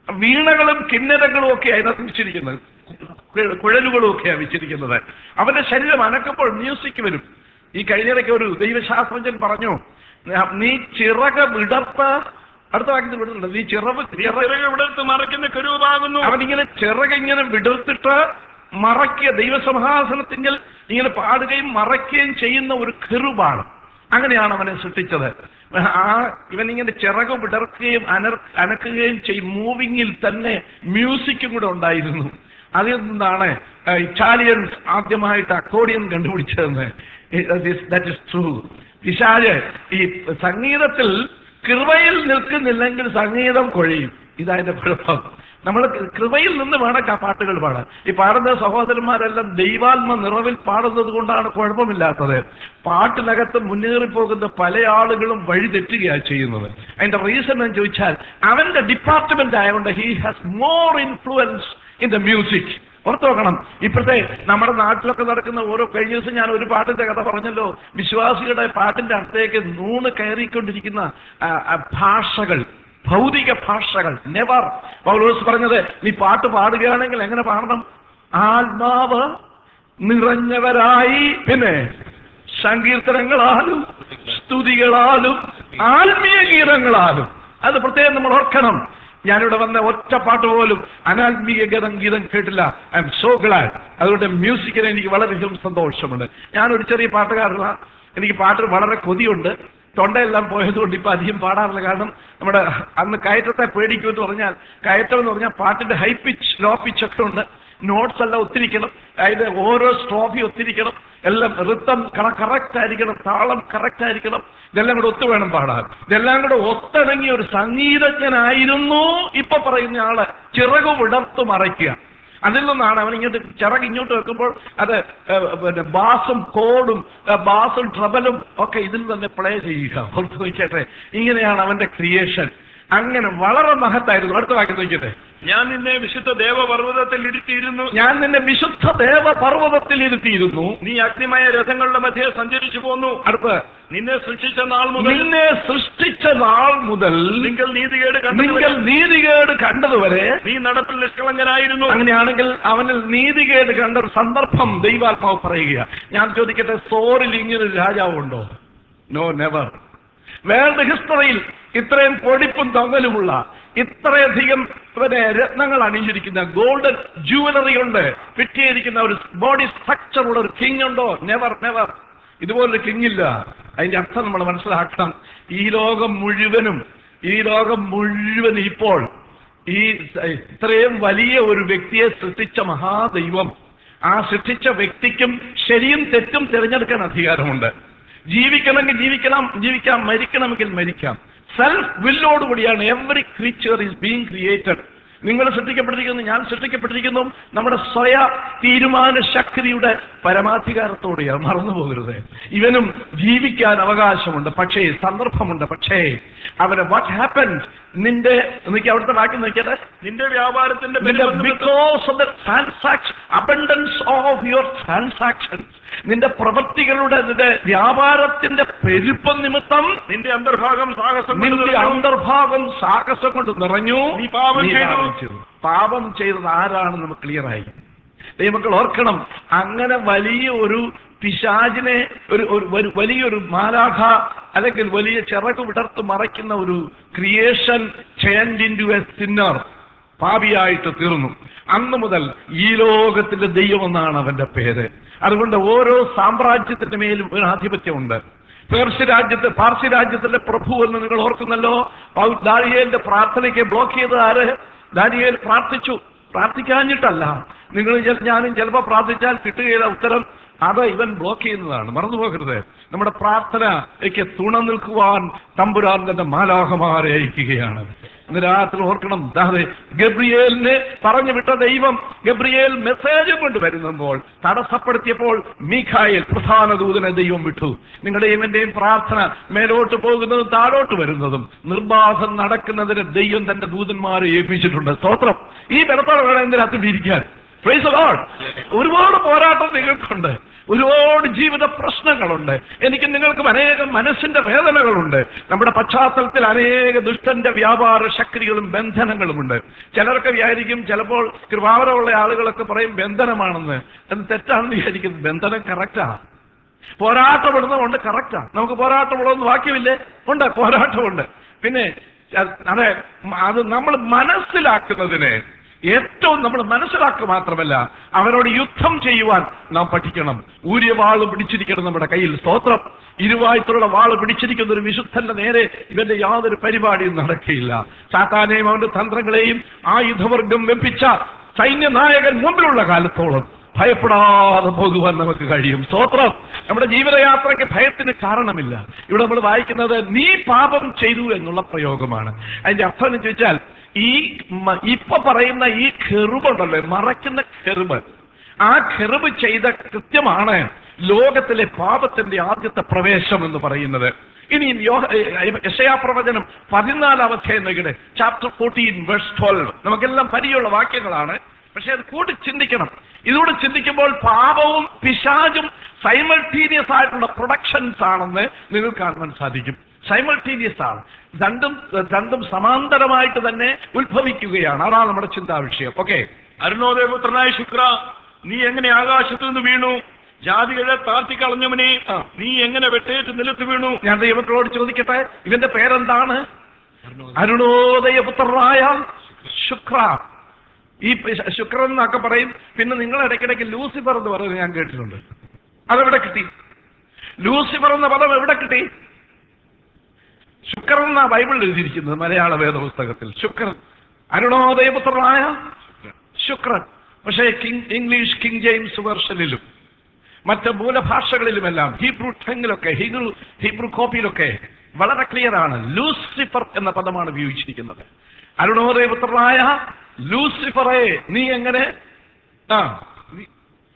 വീണകളും കിന്നരങ്ങളും ഒക്കെ അതിനകത്ത് വെച്ചിരിക്കുന്നത് കു- കുഴലുകളും ഒക്കെയാണ് വെച്ചിരിക്കുന്നത് അവന്റെ ശരീരം അനക്കുമ്പോൾ മ്യൂസിക് വരും ഈ കഴിഞ്ഞിടയ്ക്ക് ഒരു ദൈവശാസ്ത്രജ്ഞൻ പറഞ്ഞു "ന- നീ ചിറക വിടർത്ത് അടുത്ത വാക്യത്തിൽ വിടുന്നുണ്ട് നീ ചിറവ് ചിറ
ചിറക് വിടർത്ത് മറയ്ക്കുന്ന കരുവാകുന്നു
അവനിങ്ങനെ ചിറകിങ്ങനെ വിടർത്തിട്ട് മറയ്ക്കുക ദൈവസിംഹാസനത്തിങ്കിൽ ഇങ്ങനെ പാടുകയും മറയ്ക്കുകയും ചെയ്യുന്ന ഒരു കെറുബാണ് അങ്ങനെയാണ് അവനെ സൃഷ്ടിച്ചത് ആ ഇവനിങ്ങനെ ചിറക് വിടർക്കുകയും അനർ അനക്കുകയും ചെയ്യും മൂവിങ്ങിൽ തന്നെ മ്യൂസിക്കും കൂടെ ഉണ്ടായിരുന്നു അതിൽ നിന്നാണ് ആ, ഇറ്റാലിയൻസ് ആദ്യമായിട്ട് അക്കോഡിയൻ കണ്ടുപിടിച്ചതെന്ന് ദാറ്റ് ഇസ് ട്രൂ പിശാല് ഈ സംഗീതത്തിൽ കൃപയിൽ നിൽക്കുന്നില്ലെങ്കിൽ സംഗീതം കൊഴിയും ഇതതിന്റെ കുഴപ്പം നമ്മൾ കൃപയിൽ നിന്ന് വേണം ആ പാട്ടുകൾ പാടാൻ ഈ പാടുന്ന സഹോദരന്മാരെല്ലാം ദൈവാത്മ നിറവിൽ പാടുന്നത് കൊണ്ടാണ് കുഴപ്പമില്ലാത്തത് പാട്ടിനകത്ത് മുന്നേറി പോകുന്ന പല ആളുകളും വഴി തെറ്റുകയാണ് ചെയ്യുന്നത് അതിന്റെ റീസൺ എന്ന് ചോദിച്ചാൽ അവന്റെ ഡിപ്പാർട്ട്മെന്റ് ആയതുകൊണ്ട് he has more influence in the music ഓർത്ത് നോക്കണം ഇപ്പോഴത്തെ നമ്മുടെ നാട്ടിലൊക്കെ നടക്കുന്ന ഓരോ കഴിഞ്ഞ ദിവസം ഞാൻ ഒരു പാട്ടിന്റെ കഥ പറഞ്ഞല്ലോ വിശ്വാസികളുടെ പാട്ടിന്റെ അടുത്തേക്ക് നൂണ് കയറിക്കൊണ്ടിരിക്കുന്ന ആ, ആ, ഭാഷകൾ ഭൗതിക ഭാഷകൾ നെവർ പൗലോസ് പറഞ്ഞത് നീ പാട്ട് പാടുകയാണെങ്കിൽ എങ്ങനെ പാടണം ആത്മാവ് നിറഞ്ഞവരായി പിന്നെ സങ്കീർത്തനങ്ങളാലും സ്തുതികളാലും ആത്മീയ ഗീതങ്ങളാലും അത് പ്രത്യേകം നമ്മൾ ഓർക്കണം ഞാനിവിടെ വന്ന ഒറ്റ പാട്ട് പോലും അനാത്മീയ ഗീതം ഗീതം കേട്ടില്ല ഐ എം സോ ഗ്ലാഡ് അതുകൊണ്ട് മ്യൂസിക്കിന് എനിക്ക് വളരെയധികം സന്തോഷമുണ്ട് ഞാനൊരു ചെറിയ പാട്ടുകാരനാണ് എനിക്ക് പാട്ട് വളരെ കൊതിയുണ്ട് തൊണ്ടയെല്ലാം പോയതുകൊണ്ട് ഇപ്പൊ അധികം പാടാറില്ല കാരണം നമ്മുടെ അന്ന് കയറ്റത്തെ പേടിക്കുമെന്ന് പറഞ്ഞാൽ കയറ്റം എന്ന് പറഞ്ഞാൽ പാട്ടിന്റെ ഹൈ പിച്ച് ലോ പിച്ച് ഒക്കെ ഉണ്ട് നോട്ട്സ് എല്ലാം ഒത്തിരിക്കണം അതിന്റെ ഓരോ സ്ട്രോഫി ഒത്തിരിക്കണം എല്ലാം ഋത്തം കറക്റ്റ് ആയിരിക്കണം താളം കറക്റ്റ് ആയിരിക്കണം ഇതെല്ലാം കൂടെ ഒത്തു വേണം പാടാൻ ഇതെല്ലാം കൂടെ ഒത്തിണങ്ങിയ ഒരു സംഗീതജ്ഞനായിരുന്നു ഇപ്പൊ പറയുന്ന ആള് ചിറകു വിടർത്തു മറയ്ക്കുക അതിൽ നിന്നാണ് അവൻ ഇങ്ങോട്ട് ചിറക് ഇങ്ങോട്ട് വെക്കുമ്പോൾ അത് ഏഹ്, പിന്നെ ബാസും കോഡും ഏഹ്, ബാസും ട്രബലും ഒക്കെ ഇതിൽ തന്നെ പ്ലേ ചെയ്യുക ഓർത്ത് നോക്കിയട്ടെ ഇങ്ങനെയാണ് അവന്റെ ക്രിയേഷൻ അങ്ങനെ വളരെ മഹത്തായിരുന്നു അടുത്ത വാക്യം നോക്കിയട്ടെ
ഞാൻ നിന്നെ വിശുദ്ധ ദേവപർവ്വതത്തിൽ ഇരുത്തിയിരുന്നു
ഞാൻ നിന്നെ വിശുദ്ധ ദേവ പർവ്വതത്തിൽ ഇരുത്തിയിരുന്നു
നീ അഗ്നിമയ രഥങ്ങളുടെ മധ്യേ സഞ്ചരിച്ചു പോന്നു
അടുത്ത്
നിന്നെ സൃഷ്ടിച്ച നാൾ മുതൽ
നിന്നെ സൃഷ്ടിച്ച നാൾ മുതൽ
നിങ്ങൾ നീതികേട്
നിങ്ങൾ
കണ്ടു
നീതികേട് കണ്ടതുവരെ
നീ നടപ്പിൽ നിഷ്കളങ്കനായിരുന്നു
അങ്ങനെയാണെങ്കിൽ അവനിൽ നീതികേട് കണ്ട ഒരു സന്ദർഭം ദൈവാത്മാവ് പറയുക ഞാൻ ചോദിക്കട്ടെ സോറിൽ ഇങ്ങനൊരു രാജാവുണ്ടോ നോ നെവർ വേൾഡ് ഹിസ്റ്ററിയിൽ ഇത്രയും പൊടിപ്പും തൊങ്ങലുമുള്ള ഇത്രയധികം പിന്നെ രത്നങ്ങൾ അണിഞ്ഞിരിക്കുന്ന ഗോൾഡൻ ജുവലറി കൊണ്ട് ഫിറ്റിയിരിക്കുന്ന ഒരു ബോഡി സ്ട്രക്ചർ ഉള്ള ഒരു കിങ് ഉണ്ടോ നെവർ നെവർ ഇതുപോലൊരു കിങ് ഇല്ല അതിന്റെ അർത്ഥം നമ്മൾ മനസ്സിലാക്കണം ഈ ലോകം മുഴുവനും ഈ ലോകം മുഴുവൻ ഇപ്പോൾ ഈ സ- ഇത്രയും വലിയ ഒരു വ്യക്തിയെ സൃഷ്ടിച്ച മഹാദൈവം ആ സൃഷ്ടിച്ച വ്യക്തിക്കും ശരിയും തെറ്റും തിരഞ്ഞെടുക്കാൻ അധികാരമുണ്ട് ജീവിക്കണമെങ്കിൽ ജീവിക്കണം ജീവിക്കാം മരിക്കണമെങ്കിൽ മരിക്കാം സെൽഫ് വില്ലോടുകൂടിയാണ് every creature is being created നിങ്ങൾ സൃഷ്ടിക്കപ്പെട്ടിരിക്കുന്നു ഞാൻ സൃഷ്ടിക്കപ്പെട്ടിരിക്കുന്നു നമ്മുടെ സ്വയ തീരുമാന ശക്തിയുടെ പരമാധികാരത്തോടെയാണ് മറന്നു പോകരുത് ഇവനും ജീവിക്കാൻ അവകാശമുണ്ട് പക്ഷേ സന്ദർഭമുണ്ട് പക്ഷേ അവന് വാട്ട് ഹാപ്പൻ നിന്റെ എനിക്ക് അവിടുത്തെ വാക്യം നോക്കിയാൽ
നിന്റെ വ്യാപാരത്തിന്റെ
നിന്റെ
പെരുപ്പം നിമിത്തം
because of the transaction abundance of your transaction നിന്റെ പ്രവൃത്തികളുടെ നിന്റെ വ്യാപാരത്തിന്റെ പെരുപ്പം നിമിത്തം
നിന്റെ അന്തർഭാഗം സാഹസം കൊണ്ട്
നിന്റെ
നിറഞ്ഞു.
അന്തർഭാഗം സാഹസം കൊണ്ട് നിറഞ്ഞു
നീ പാപം
നീ
ചെയ്തു.
പാപം ചെയ്തു പാപം ചെയ്തത് ആരാണെന്ന് നമുക്ക് ക്ലിയർ ആയി ദൈവമക്കൾ ഓർക്കണം അങ്ങനെ വലിയ ഒരു പിശാചിനെ ഒരു ഒരു ഒരു വലിയൊരു മാലാഖ അല്ലെങ്കിൽ വലിയ ചിറക് വിടർത്ത് മറയ്ക്കുന്ന ഒരു creation change into a sinner പാപിയായിട്ട് തീർന്നു അന്ന് മുതൽ ഈ ലോകത്തിന്റെ ദൈവം എന്നാണ് അവന്റെ പേര് അതുകൊണ്ട് ഓരോ സാമ്രാജ്യത്തിന്റെ മേലും ഒരു ആധിപത്യമുണ്ട് പേർഷ്യ രാജ്യത്ത് പാർസി രാജ്യത്തിന്റെ പ്രഭു എന്ന് നിങ്ങൾ ഓർക്കുന്നല്ലോ പൗ- ദാനിയേലിന്റെ പ്രാർത്ഥനയ്ക്ക് ബ്ലോക്ക് ചെയ്തത് ആര് ദാനിയേൽ പ്രാർത്ഥിച്ചു പ്രാർത്ഥിക്കാഞ്ഞിട്ടല്ല നിങ്ങൾ ചെ- ഞാനും ചിലപ്പോൾ പ്രാർത്ഥിച്ചാൽ കിട്ടുകയില്ല ഉത്തരം അത് ഇവൻ ബ്ലോക്ക് ചെയ്യുന്നതാണ് മറന്നു പോകരുത് നമ്മുടെ പ്രാർത്ഥനയ്ക്ക് തുണ നിൽക്കുവാൻ തമ്പുരാൻ തന്റെ മാലാഹമാരെ അയക്കുകയാണ് ഇന്ന് രാത്രി ഓർക്കണം ദാതെ ഗബ്രിയേലിനെ പറഞ്ഞു വിട്ട ദൈവം ഗബ്രിയേൽ മെസ്സേജ് കൊണ്ട് വരുമ്പോൾ തടസ്സപ്പെടുത്തിയപ്പോൾ മീഖായേൽ പ്രധാന ദൂതനെ ദൈവം വിട്ടു നിങ്ങളുടെയും എന്റെയും പ്രാർത്ഥന മേലോട്ട് പോകുന്നതും താഴോട്ട് വരുന്നതും നിർബാധം നടക്കുന്നതിന് ദൈവം തന്റെ ദൂതന്മാരെ ഏൽപ്പിച്ചിട്ടുണ്ട് സ്തോത്രം ഈ ബലത്തോടെ വേണം എന്തിനകത്ത് ഇരിക്കാൻ Praise the Lord. ഒരുപാട് പോരാട്ടം നിങ്ങൾക്കുണ്ട് ഒരുപാട് ജീവിത പ്രശ്നങ്ങളുണ്ട് എനിക്ക് നിങ്ങൾക്കും അനേകം മനസ്സിന്റെ വേദനകളുണ്ട് നമ്മുടെ പശ്ചാത്തലത്തിൽ അനേക ദുഷ്ടന്റെ വ്യാപാര ശക്തികളും ബന്ധനങ്ങളുമുണ്ട് ചിലർക്ക് വിചാരിക്കും ചിലപ്പോൾ കൃപാവരമുള്ള ആളുകളൊക്കെ പറയും ബന്ധനമാണെന്ന് എന്ന് തെറ്റാണെന്ന് വിചാരിക്കുന്നത് ബന്ധനം കറക്റ്റാണ് പോരാട്ടപ്പെടുന്നതുകൊണ്ട് കറക്റ്റാ നമുക്ക് പോരാട്ടമുള്ളതെന്ന് വാക്യമില്ലേ ഉണ്ട് പോരാട്ടമുണ്ട് പിന്നെ അത് അതെ അത് നമ്മൾ മനസ്സിലാക്കുന്നതിന് ഏറ്റവും നമ്മൾ മനസ്സിലാക്കുക മാത്രമല്ല അവരോട് യുദ്ധം ചെയ്യുവാൻ നാം പഠിക്കണം ഊരിയ വാള് പിടിച്ചിരിക്കണം നമ്മുടെ കയ്യിൽ സ്തോത്രം ഇരുവായത്തിലുള്ള വാള് പിടിച്ചിരിക്കുന്ന ഒരു വിശുദ്ധന്റെ നേരെ ഇവന്റെ യാതൊരു പരിപാടിയും നടക്കുകയില്ല സാത്താനെയും അവന്റെ തന്ത്രങ്ങളെയും ആയുധവർഗം വെപ്പിച്ച സൈന്യനായകൻ മുമ്പിലുള്ള കാലത്തോളം ഭയപ്പെടാതെ പോകുവാൻ നമുക്ക് കഴിയും സ്തോത്രം നമ്മുടെ ജീവിതയാത്രയ്ക്ക് ഭയത്തിന് കാരണമില്ല ഇവിടെ നമ്മൾ വായിക്കുന്നത് നീ പാപം ചെയ്തു എന്നുള്ള പ്രയോഗമാണ് അതിന്റെ അർത്ഥം എന്ന് ചോദിച്ചാൽ ഈ മ- ഇപ്പൊ പറയുന്ന ഈ കെറുബുണ്ടല്ലോ മറയ്ക്കുന്ന കെറുബ് ആ കെറുബ് ചെയ്ത കൃത്യമാണ് ലോകത്തിലെ പാപത്തിന്റെ ആദ്യത്തെ പ്രവേശം എന്ന് പറയുന്നത് ഇനി യശയാ പ്രവചനം പതിനാലാം അധ്യായം നോക്കിയിട്ട് ചാപ്റ്റർ ഫോർട്ടീൻ വേഴ്സ് ട്വൽവ് നമുക്കെല്ലാം പരിചയമുള്ള വാക്യങ്ങളാണ് പക്ഷെ അത് കൂടി ചിന്തിക്കണം ഇതുകൂടെ ചിന്തിക്കുമ്പോൾ പാപവും പിശാചും സൈമൾട്ടീനിയസ് ആയിട്ടുള്ള പ്രൊഡക്ഷൻസ് ആണെന്ന് നിങ്ങൾക്ക് കാണുവാൻ സാധിക്കും സൈമൾട്ടീനിയസ് ആണ് രണ്ടും രണ്ടും സമാന്തരമായിട്ട് തന്നെ ഉത്ഭവിക്കുകയാണ് അതാണ് നമ്മുടെ ചിന്താ വിഷയം ഓക്കെ
അരുണോദയപുത്രനായ ശുക്ര നീ എങ്ങനെ ആകാശത്തു നിന്ന് വീണു ജാതികളെ താഴ്ത്തിക്കളഞ്ഞവനെ
ആ.
നീ എങ്ങനെ വെട്ടേറ്റ് നിലത്ത് വീണു
ഞാൻ ദൈവത്തോട് ചോദിക്കട്ടെ ഇവന്റെ പേരെന്താണ് അരുണോദയപുത്രനായ ശുക്ര ഈ പി- ശുക്രൻ എന്നൊക്കെ പറയും പിന്നെ നിങ്ങൾ ഇടയ്ക്കിടയ്ക്ക് ലൂസിഫർ എന്ന് പറയുന്നത് ഞാൻ കേട്ടിട്ടുണ്ട് അതെവിടെ കിട്ടി ലൂസിഫർ എന്ന പദം എവിടെ കിട്ടി ശുക്രൻ എന്നാ ബൈബിളിൽ എഴുതിയിരിക്കുന്നത് മലയാള വേദപുസ്തകത്തിൽ ശുക്രൻ അരുണോദയപുത്രനായ ശുക്രൻ പക്ഷേ കിങ് ഇംഗ്ലീഷ് കിങ് ജെയിംസ് വെർഷനിലും മറ്റ് മൂലഭാഷകളിലുമെല്ലാം ഹീബ്രു ടെങ്ങിലൊക്കെ ഹീബ്രു ഹീബ്രു കോപ്പിയിലൊക്കെ വളരെ ക്ലിയർ ആണ് ലൂസിഫർ എന്ന പദമാണ് ഉപയോഗിച്ചിരിക്കുന്നത് അരുണോദയപുത്രനായ ലൂസിഫറെ നീ എങ്ങനെ ആ നീ-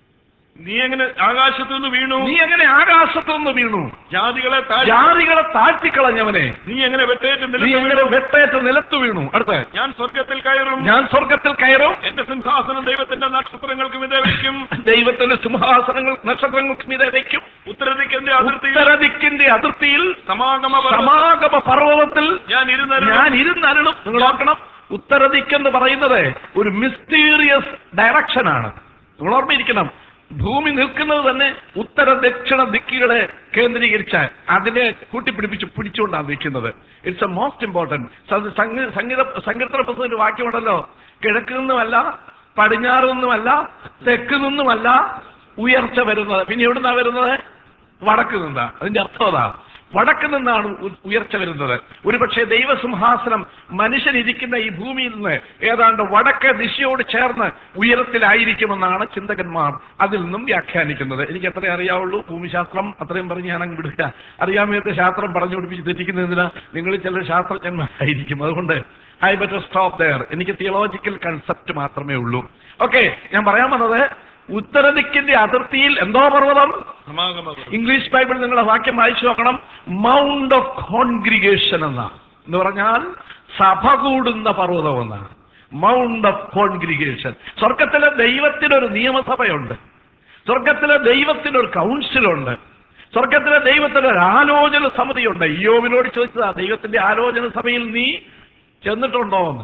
നീ എങ്ങനെ ആകാശത്തു നിന്ന് വീണു
നീ എങ്ങനെ ആകാശത്തു നിന്ന് വീണു
ജാതികളെ താഴ്ത്തി
ജാതികളെ താഴ്ത്തിക്കളഞ്ഞവനെ
നീ എങ്ങനെ വെട്ടേറ്റ്
നീ
നിലത്ത്
എങ്ങനെ
വീണു
വെട്ടേറ്റ് നിലത്ത് വീണു അടുത്ത
ഞാൻ സ്വർഗത്തിൽ കയറും
ഞാൻ സ്വർഗത്തിൽ കയറും
എന്റെ സിംഹാസനം ദൈവത്തിന്റെ നക്ഷത്രങ്ങൾക്ക് മിതേ വയ്ക്കും
ദൈവത്തിന്റെ സിംഹാസനങ്ങൾ നക്ഷത്രങ്ങൾക്ക് മീതെ വയ്ക്കും
ഉത്തരദിക്കന്റെ അതിർത്തിയിൽ
ഉത്തരദിക്കിന്റെ അതിർത്തിയിൽ
സമാഗമ പർവ്വതം
സമാഗമ പർവ്വതത്തിൽ
ഞാൻ ഇരുന്നരുളും
ഞാൻ ഇരുന്നരുളും നിങ്ങൾ ഓർക്കണം ഉത്തരദിക്കെന്ന് പറയുന്നത് ഒരു മിസ്റ്റീരിയസ് ഡയറക്ഷനാണ് നിങ്ങൾ ഓർമ്മയിരിക്കണം ഭൂമി നിൽക്കുന്നത് തന്നെ ഉത്തര ദക്ഷിണ ദിക്കുകളെ കേന്ദ്രീകരിച്ച അതിനെ കൂട്ടിപ്പിടിപ്പിച്ച് പിടിച്ചുകൊണ്ടാണ് നിൽക്കുന്നത് ഇറ്റ്സ് എ മോസ്റ്റ് ഇമ്പോർട്ടൻറ്റ് സംഗീത സങ്കീർത്തന പുസ്തകത്തിൽ വാക്യമുണ്ടല്ലോ കിഴക്ക് നിന്നുമല്ല പടിഞ്ഞാറ് നിന്നുമല്ല തെക്ക് നിന്നുമല്ല ഉയർച്ച വരുന്നത് പിന്നെ എവിടുന്നാ വരുന്നത് വടക്ക് നിന്നാ അതിന്റെ അർത്ഥം അതാ വടക്ക് നിന്നാണ് ഉ- ഉയർച്ച വരുന്നത് ഒരുപക്ഷെ ദൈവസിംഹാസനം മനുഷ്യൻ ഇരിക്കുന്ന ഈ ഭൂമിയിൽ നിന്ന് ഏതാണ്ട് വടക്ക് ദിശയോട് ചേർന്ന് ഉയരത്തിലായിരിക്കുമെന്നാണ് ചിന്തകന്മാർ അതിൽ നിന്നും വ്യാഖ്യാനിക്കുന്നത് എനിക്ക് എത്ര അറിയാവുള്ളൂ ഭൂമിശാസ്ത്രം അത്രയും പറഞ്ഞ് ഞാൻ അങ്ങ് വിടുക അറിയാമേത്ത ശാസ്ത്രം പറഞ്ഞു പിടിപ്പിച്ച് തെറ്റിക്കുന്നതിന് നിങ്ങൾ ചില ശാസ്ത്രജ്ഞന്മാരായിരിക്കും അതുകൊണ്ട് ഐ ബെറ്റർ സ്റ്റോപ്പ് ദയർ എനിക്ക് തിയോളജിക്കൽ കൺസെപ്റ്റ് മാത്രമേ ഉള്ളൂ ഓക്കെ ഞാൻ പറയാൻ വന്നത് ഉത്തരദിക്കിന്റെ അതിർത്തിയിൽ എന്തോ പർവ്വതം
സമാഗമ പർവ്വതം.
ഇംഗ്ലീഷ് ബൈബിൾ നിങ്ങളെ വാക്യം വായിച്ചു നോക്കണം മൗണ്ട് ഓഫ് കോൺഗ്രിഗേഷൻ എന്ന എന്ന് പറഞ്ഞാൽ സഭ കൂടുന്ന പർവ്വതം എന്നാണ് മൗണ്ട് ഓഫ് കോൺഗ്രിഗേഷൻ സ്വർഗത്തിലെ ദൈവത്തിനൊരു നിയമസഭയുണ്ട് സ്വർഗത്തിലെ ദൈവത്തിനൊരു കൗൺസിലുണ്ട് സ്വർഗത്തിലെ ദൈവത്തിന് ഒരു ആലോചന സമിതിയുണ്ട് ഇയോവിനോട് ചോദിച്ചതാ ദൈവത്തിന്റെ ആലോചന സഭയിൽ നീ ചെന്നിട്ടുണ്ടോ എന്ന്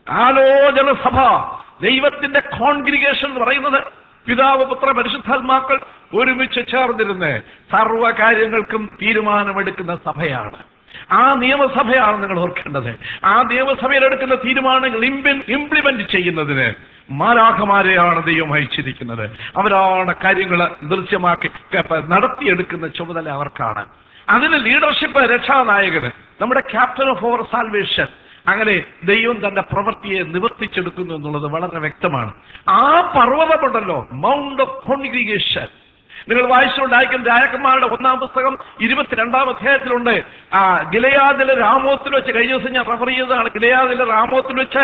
ആലോചന സഭ ദൈവത്തിന്റെ കോൺഗ്രിഗേഷൻ എന്ന് പറയുന്നത് പിതാവ് പുത്ര പരിശുദ്ധാത്മാക്കൾ ഒരുമിച്ച് ചേർന്നിരുന്ന് സർവ്വ കാര്യങ്ങൾക്കും തീരുമാനമെടുക്കുന്ന സഭയാണ് ആ നിയമസഭയാണ് നിങ്ങൾ ഓർക്കേണ്ടത് ആ നിയമസഭയിൽ എടുക്കുന്ന തീരുമാനങ്ങൾ ഇംപ്ലിമെന്റ് ചെയ്യുന്നതിന് മാലാഖമാരെയാണ് ദൈവം അയച്ചിരിക്കുന്നത് അവരാണ് കാര്യങ്ങൾ ദൃശ്യമാക്കി ക- നടത്തിയെടുക്കുന്ന ചുമതല അവർക്കാണ് അതിന് ലീഡർഷിപ്പ് രക്ഷാനായകന് നമ്മുടെ ക്യാപ്റ്റൻ ഓഫ് ഓവർ സാൽവേഷൻ അങ്ങനെ ദൈവം തന്റെ പ്രവൃത്തിയെ നിവർത്തിച്ചെടുക്കുന്നു എന്നുള്ളത് വളരെ വ്യക്തമാണ് ആ പർവ്വതമുണ്ടല്ലോ മൗണ്ട് ഓഫ് കോൺഗ്രിഗേഷൻ നിങ്ങൾ വായിച്ചുകൊണ്ടായിരിക്കും രാജകുമാരുടെ ഒന്നാം പുസ്തകം ഇരുപത്തിരണ്ടാം അധ്യായത്തിലുണ്ട് ആ ഗിലയാദിലെ രാമോത്തിൽ വെച്ച് കഴിഞ്ഞ ദിവസം ഞാൻ റെഫർ ചെയ്തതാണ് ഗിലയാദിലെ രാമോത്തിൽ വെച്ച്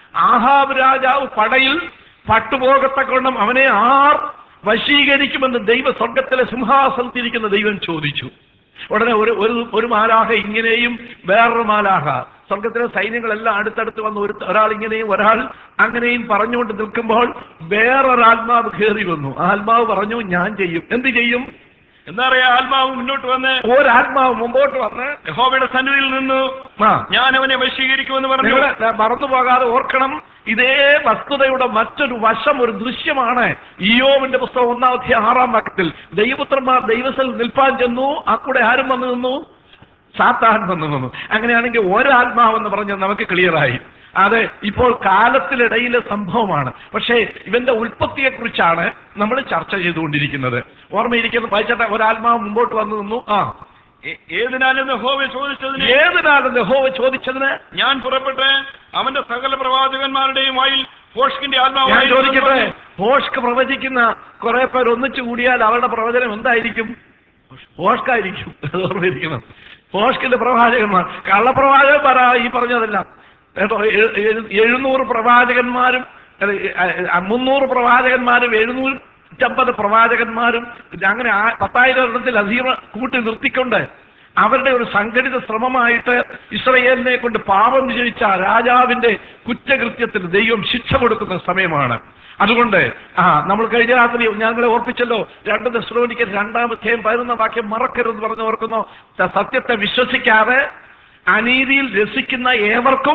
ആഹാബ് രാജാവ് പടയിൽ പട്ടുപോകത്തക്കൊണ്ടും അവനെ ആർ വശീകരിക്കുമെന്ന് ദൈവ സ്വർഗത്തിലെ സിംഹാസനത്തിരിക്കുന്ന ദൈവം ചോദിച്ചു ഉടനെ ഒരു ഒരു ഒരു മാലാഹ ഇങ്ങനെയും വേറൊരു മാലാഹ സ്വർഗത്തിലെ സൈന്യങ്ങളെല്ലാം അടുത്തടുത്ത് വന്ന് ഒരു ഒരാൾ ഇങ്ങനെയും ഒരാൾ അങ്ങനെയും പറഞ്ഞുകൊണ്ട് നിൽക്കുമ്പോൾ വേറൊരാത്മാവ് കയറി വന്നു ആ ആത്മാവ് പറഞ്ഞു ഞാൻ ചെയ്യും എന്ത് ചെയ്യും
എന്താ പറയാ ആത്മാവ് മുന്നോട്ട് വന്ന്
ഒരാത്മാവ് മുമ്പോട്ട് വന്ന്
യഹോവയുടെ സന്നിധിയിൽ നിന്ന്
ആ
ഞാൻ അവനെ വശീകരിക്കുമെന്ന് പറഞ്ഞു
നിങ്ങള് മറന്നു പോകാതെ ഓർക്കണം ഇതേ വസ്തുതയുടെ മറ്റൊരു വശം ഒരു ദൃശ്യമാണ് ഇയോവിന്റെ പുസ്തകം ഒന്നാമത്തെ ആറാം വാക്യത്തിൽ ദൈവപുത്രന്മാർ ദൈവത്തിൽ നിൽപ്പാൻ ചെന്നു ആ കൂടെ ആരും വന്നു നിന്നു സാത്താൻ വന്നു നിന്നു അങ്ങനെയാണെങ്കിൽ ഒരാത്മാവെന്ന് പറഞ്ഞ് നമുക്ക് ക്ലിയറായി അത് ഇപ്പോൾ കാലത്തിനിടയിലെ സംഭവമാണ് പക്ഷേ ഇവന്റെ ഉൽപ്പത്തിയെക്കുറിച്ചാണ് നമ്മൾ ചർച്ച ചെയ്തുകൊണ്ടിരിക്കുന്നത് ഓർമ്മയിരിക്കുന്ന വായിച്ചട്ടെ ഒരാത്മാവ് മുമ്പോട്ട് വന്നു നിന്നു ആ
ഏ- ഏതിനാലും യഹോവ ചോദിച്ചതിന്
ഏതിനാണ് യഹോവ ചോദിച്ചതിന്
ഞാൻ പുറപ്പെട്ട് അവന്റെ സകല പ്രവാചകന്മാരുടെയും വായിൽ ഫോഷ്കിന്റെ
ഞാൻ
ആത്മാവായി
ചോദിക്കട്ടെ ഭോഷ്ക്ക് പ്രവചിക്കുന്ന കുറെ പേർ ഒന്നിച്ചു കൂടിയാൽ അവരുടെ പ്രവചനം എന്തായിരിക്കും ഭോഷ്കായിരിക്കും അത് ഓർമ്മയിരിക്കണം ഭോഷ്കിന്റെ പ്രവാചകന്മാർ കള്ളപ്രവാചകന്മാരാ ഈ പറഞ്ഞതെല്ലാം കേട്ടോ എ- എ- എഴുന്നൂറ് പ്രവാചകന്മാരും അല്ല, എ- എ- മുന്നൂറ് പ്രവാചകന്മാരും എഴുന്നൂറ്റമ്പത് പ്രവാചകന്മാരും അങ്ങനെ ആ- പത്തായിരം എണ്ണത്തിൽ അധീന കൂട്ടി നിർത്തിക്കൊണ്ട് അവരുടെ ഒരു സംഘടിത ശ്രമമായിട്ട് ഇസ്രയേലിനെ കൊണ്ട് പാപം വിജയിച്ച രാജാവിന്റെ കുറ്റകൃത്യത്തിന് ദൈവം ശിക്ഷ കൊടുക്കുന്ന സമയമാണ് അതുകൊണ്ട് ആ നമ്മൾ കഴിഞ്ഞ രാത്രി ഞങ്ങളെ ഓർപ്പിച്ചല്ലോ രണ്ട് ദശ്രോനിക്ക് രണ്ടാമത്തെയും പതിനൊന്നാം വാക്യം മറക്കരുതെന്ന് പറഞ്ഞ് ഓർക്കുന്നു സ- സത്യത്തെ വിശ്വസിക്കാതെ അനീതിയിൽ രസിക്കുന്ന ഏവർക്കും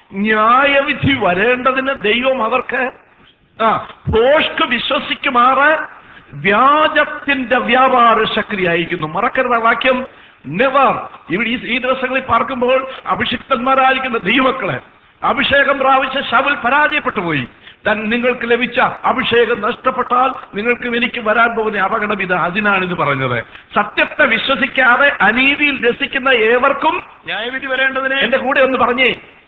ന്യായവിധി വരേണ്ടതിന് ദൈവം അവർക്ക് ആ ഭോഷ്ക്ക് വിശ്വസിക്കുമാറ് വ്യാജത്തിന്റെ വ്യാപാര ശക്തി അയക്കുന്നു മറക്കരുത് ആ വാക്യം നെവർ ഇവിടെ ഈ- ഈ ദിവസങ്ങളിൽ പാർക്കുമ്പോൾ അഭിഷിക്തന്മാരായിരിക്കുന്ന ദൈവമക്കളെ അഭിഷേകം പ്രാപിച്ച ശവൽ പരാജയപ്പെട്ടു പോയി തൻ നിങ്ങൾക്ക് ലഭിച്ച അഭിഷേകം നഷ്ടപ്പെട്ടാൽ നിങ്ങൾക്കും എനിക്ക് വരാൻ പോകുന്ന അപകടം ഇത് അതിനാണിത് പറഞ്ഞത് സത്യത്തെ വിശ്വസിക്കാതെ അനീതിയിൽ രസിക്കുന്ന ഏവർക്കും
ന്യായവിധി വരേണ്ടതിന്
എന്റെ കൂടെ ഒന്ന് പറഞ്ഞേ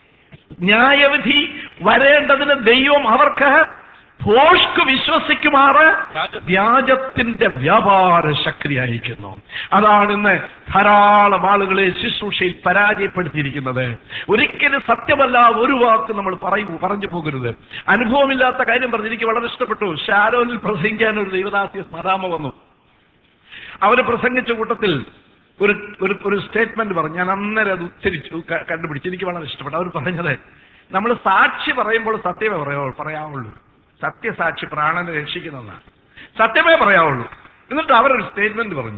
ന്യായവിധി വരേണ്ടതിന് ദൈവം അവർക്ക് ഭോഷ്ക്ക് വിശ്വസിക്കുമാറ് വ്യാജത്തിന്റെ വ്യാപാര ശക്തി അയക്കുന്നു അതാണ് ഇന്ന് ധാരാളം ആളുകളെ ശുശ്രൂഷയിൽ പരാജയപ്പെടുത്തിയിരിക്കുന്നത് ഒരിക്കലും സത്യമല്ല ഒരു വാക്ക് നമ്മൾ പറയൂ പറഞ്ഞു പോകരുത് അനുഭവമില്ലാത്ത കാര്യം പറഞ്ഞ് എനിക്ക് വളരെ ഇഷ്ടപ്പെട്ടു ഷാരോനിൽ പ്രസംഗിക്കാൻ ഒരു ദൈവദാസ്യ സ്മരാമ വന്നു അവര് പ്രസംഗിച്ച കൂട്ടത്തിൽ ഒരു ഒരു ഒരു സ്റ്റേറ്റ്മെന്റ് പറഞ്ഞു ഞാൻ അന്നേരം അത് ഉച്ചരിച്ചു ക- കണ്ടുപിടിച്ചു എനിക്ക് വളരെ ഇഷ്ടപ്പെട്ടു അവർ പറഞ്ഞത് നമ്മൾ സാക്ഷി പറയുമ്പോൾ സത്യമേ പറയാവൂ പറയാവുള്ളൂ സത്യസാക്ഷി പ്രാണനെ രക്ഷിക്കുന്നതാണ് സത്യമേ പറയാവുള്ളൂ എന്നിട്ട് അവരൊരു സ്റ്റേറ്റ്മെന്റ് പറഞ്ഞു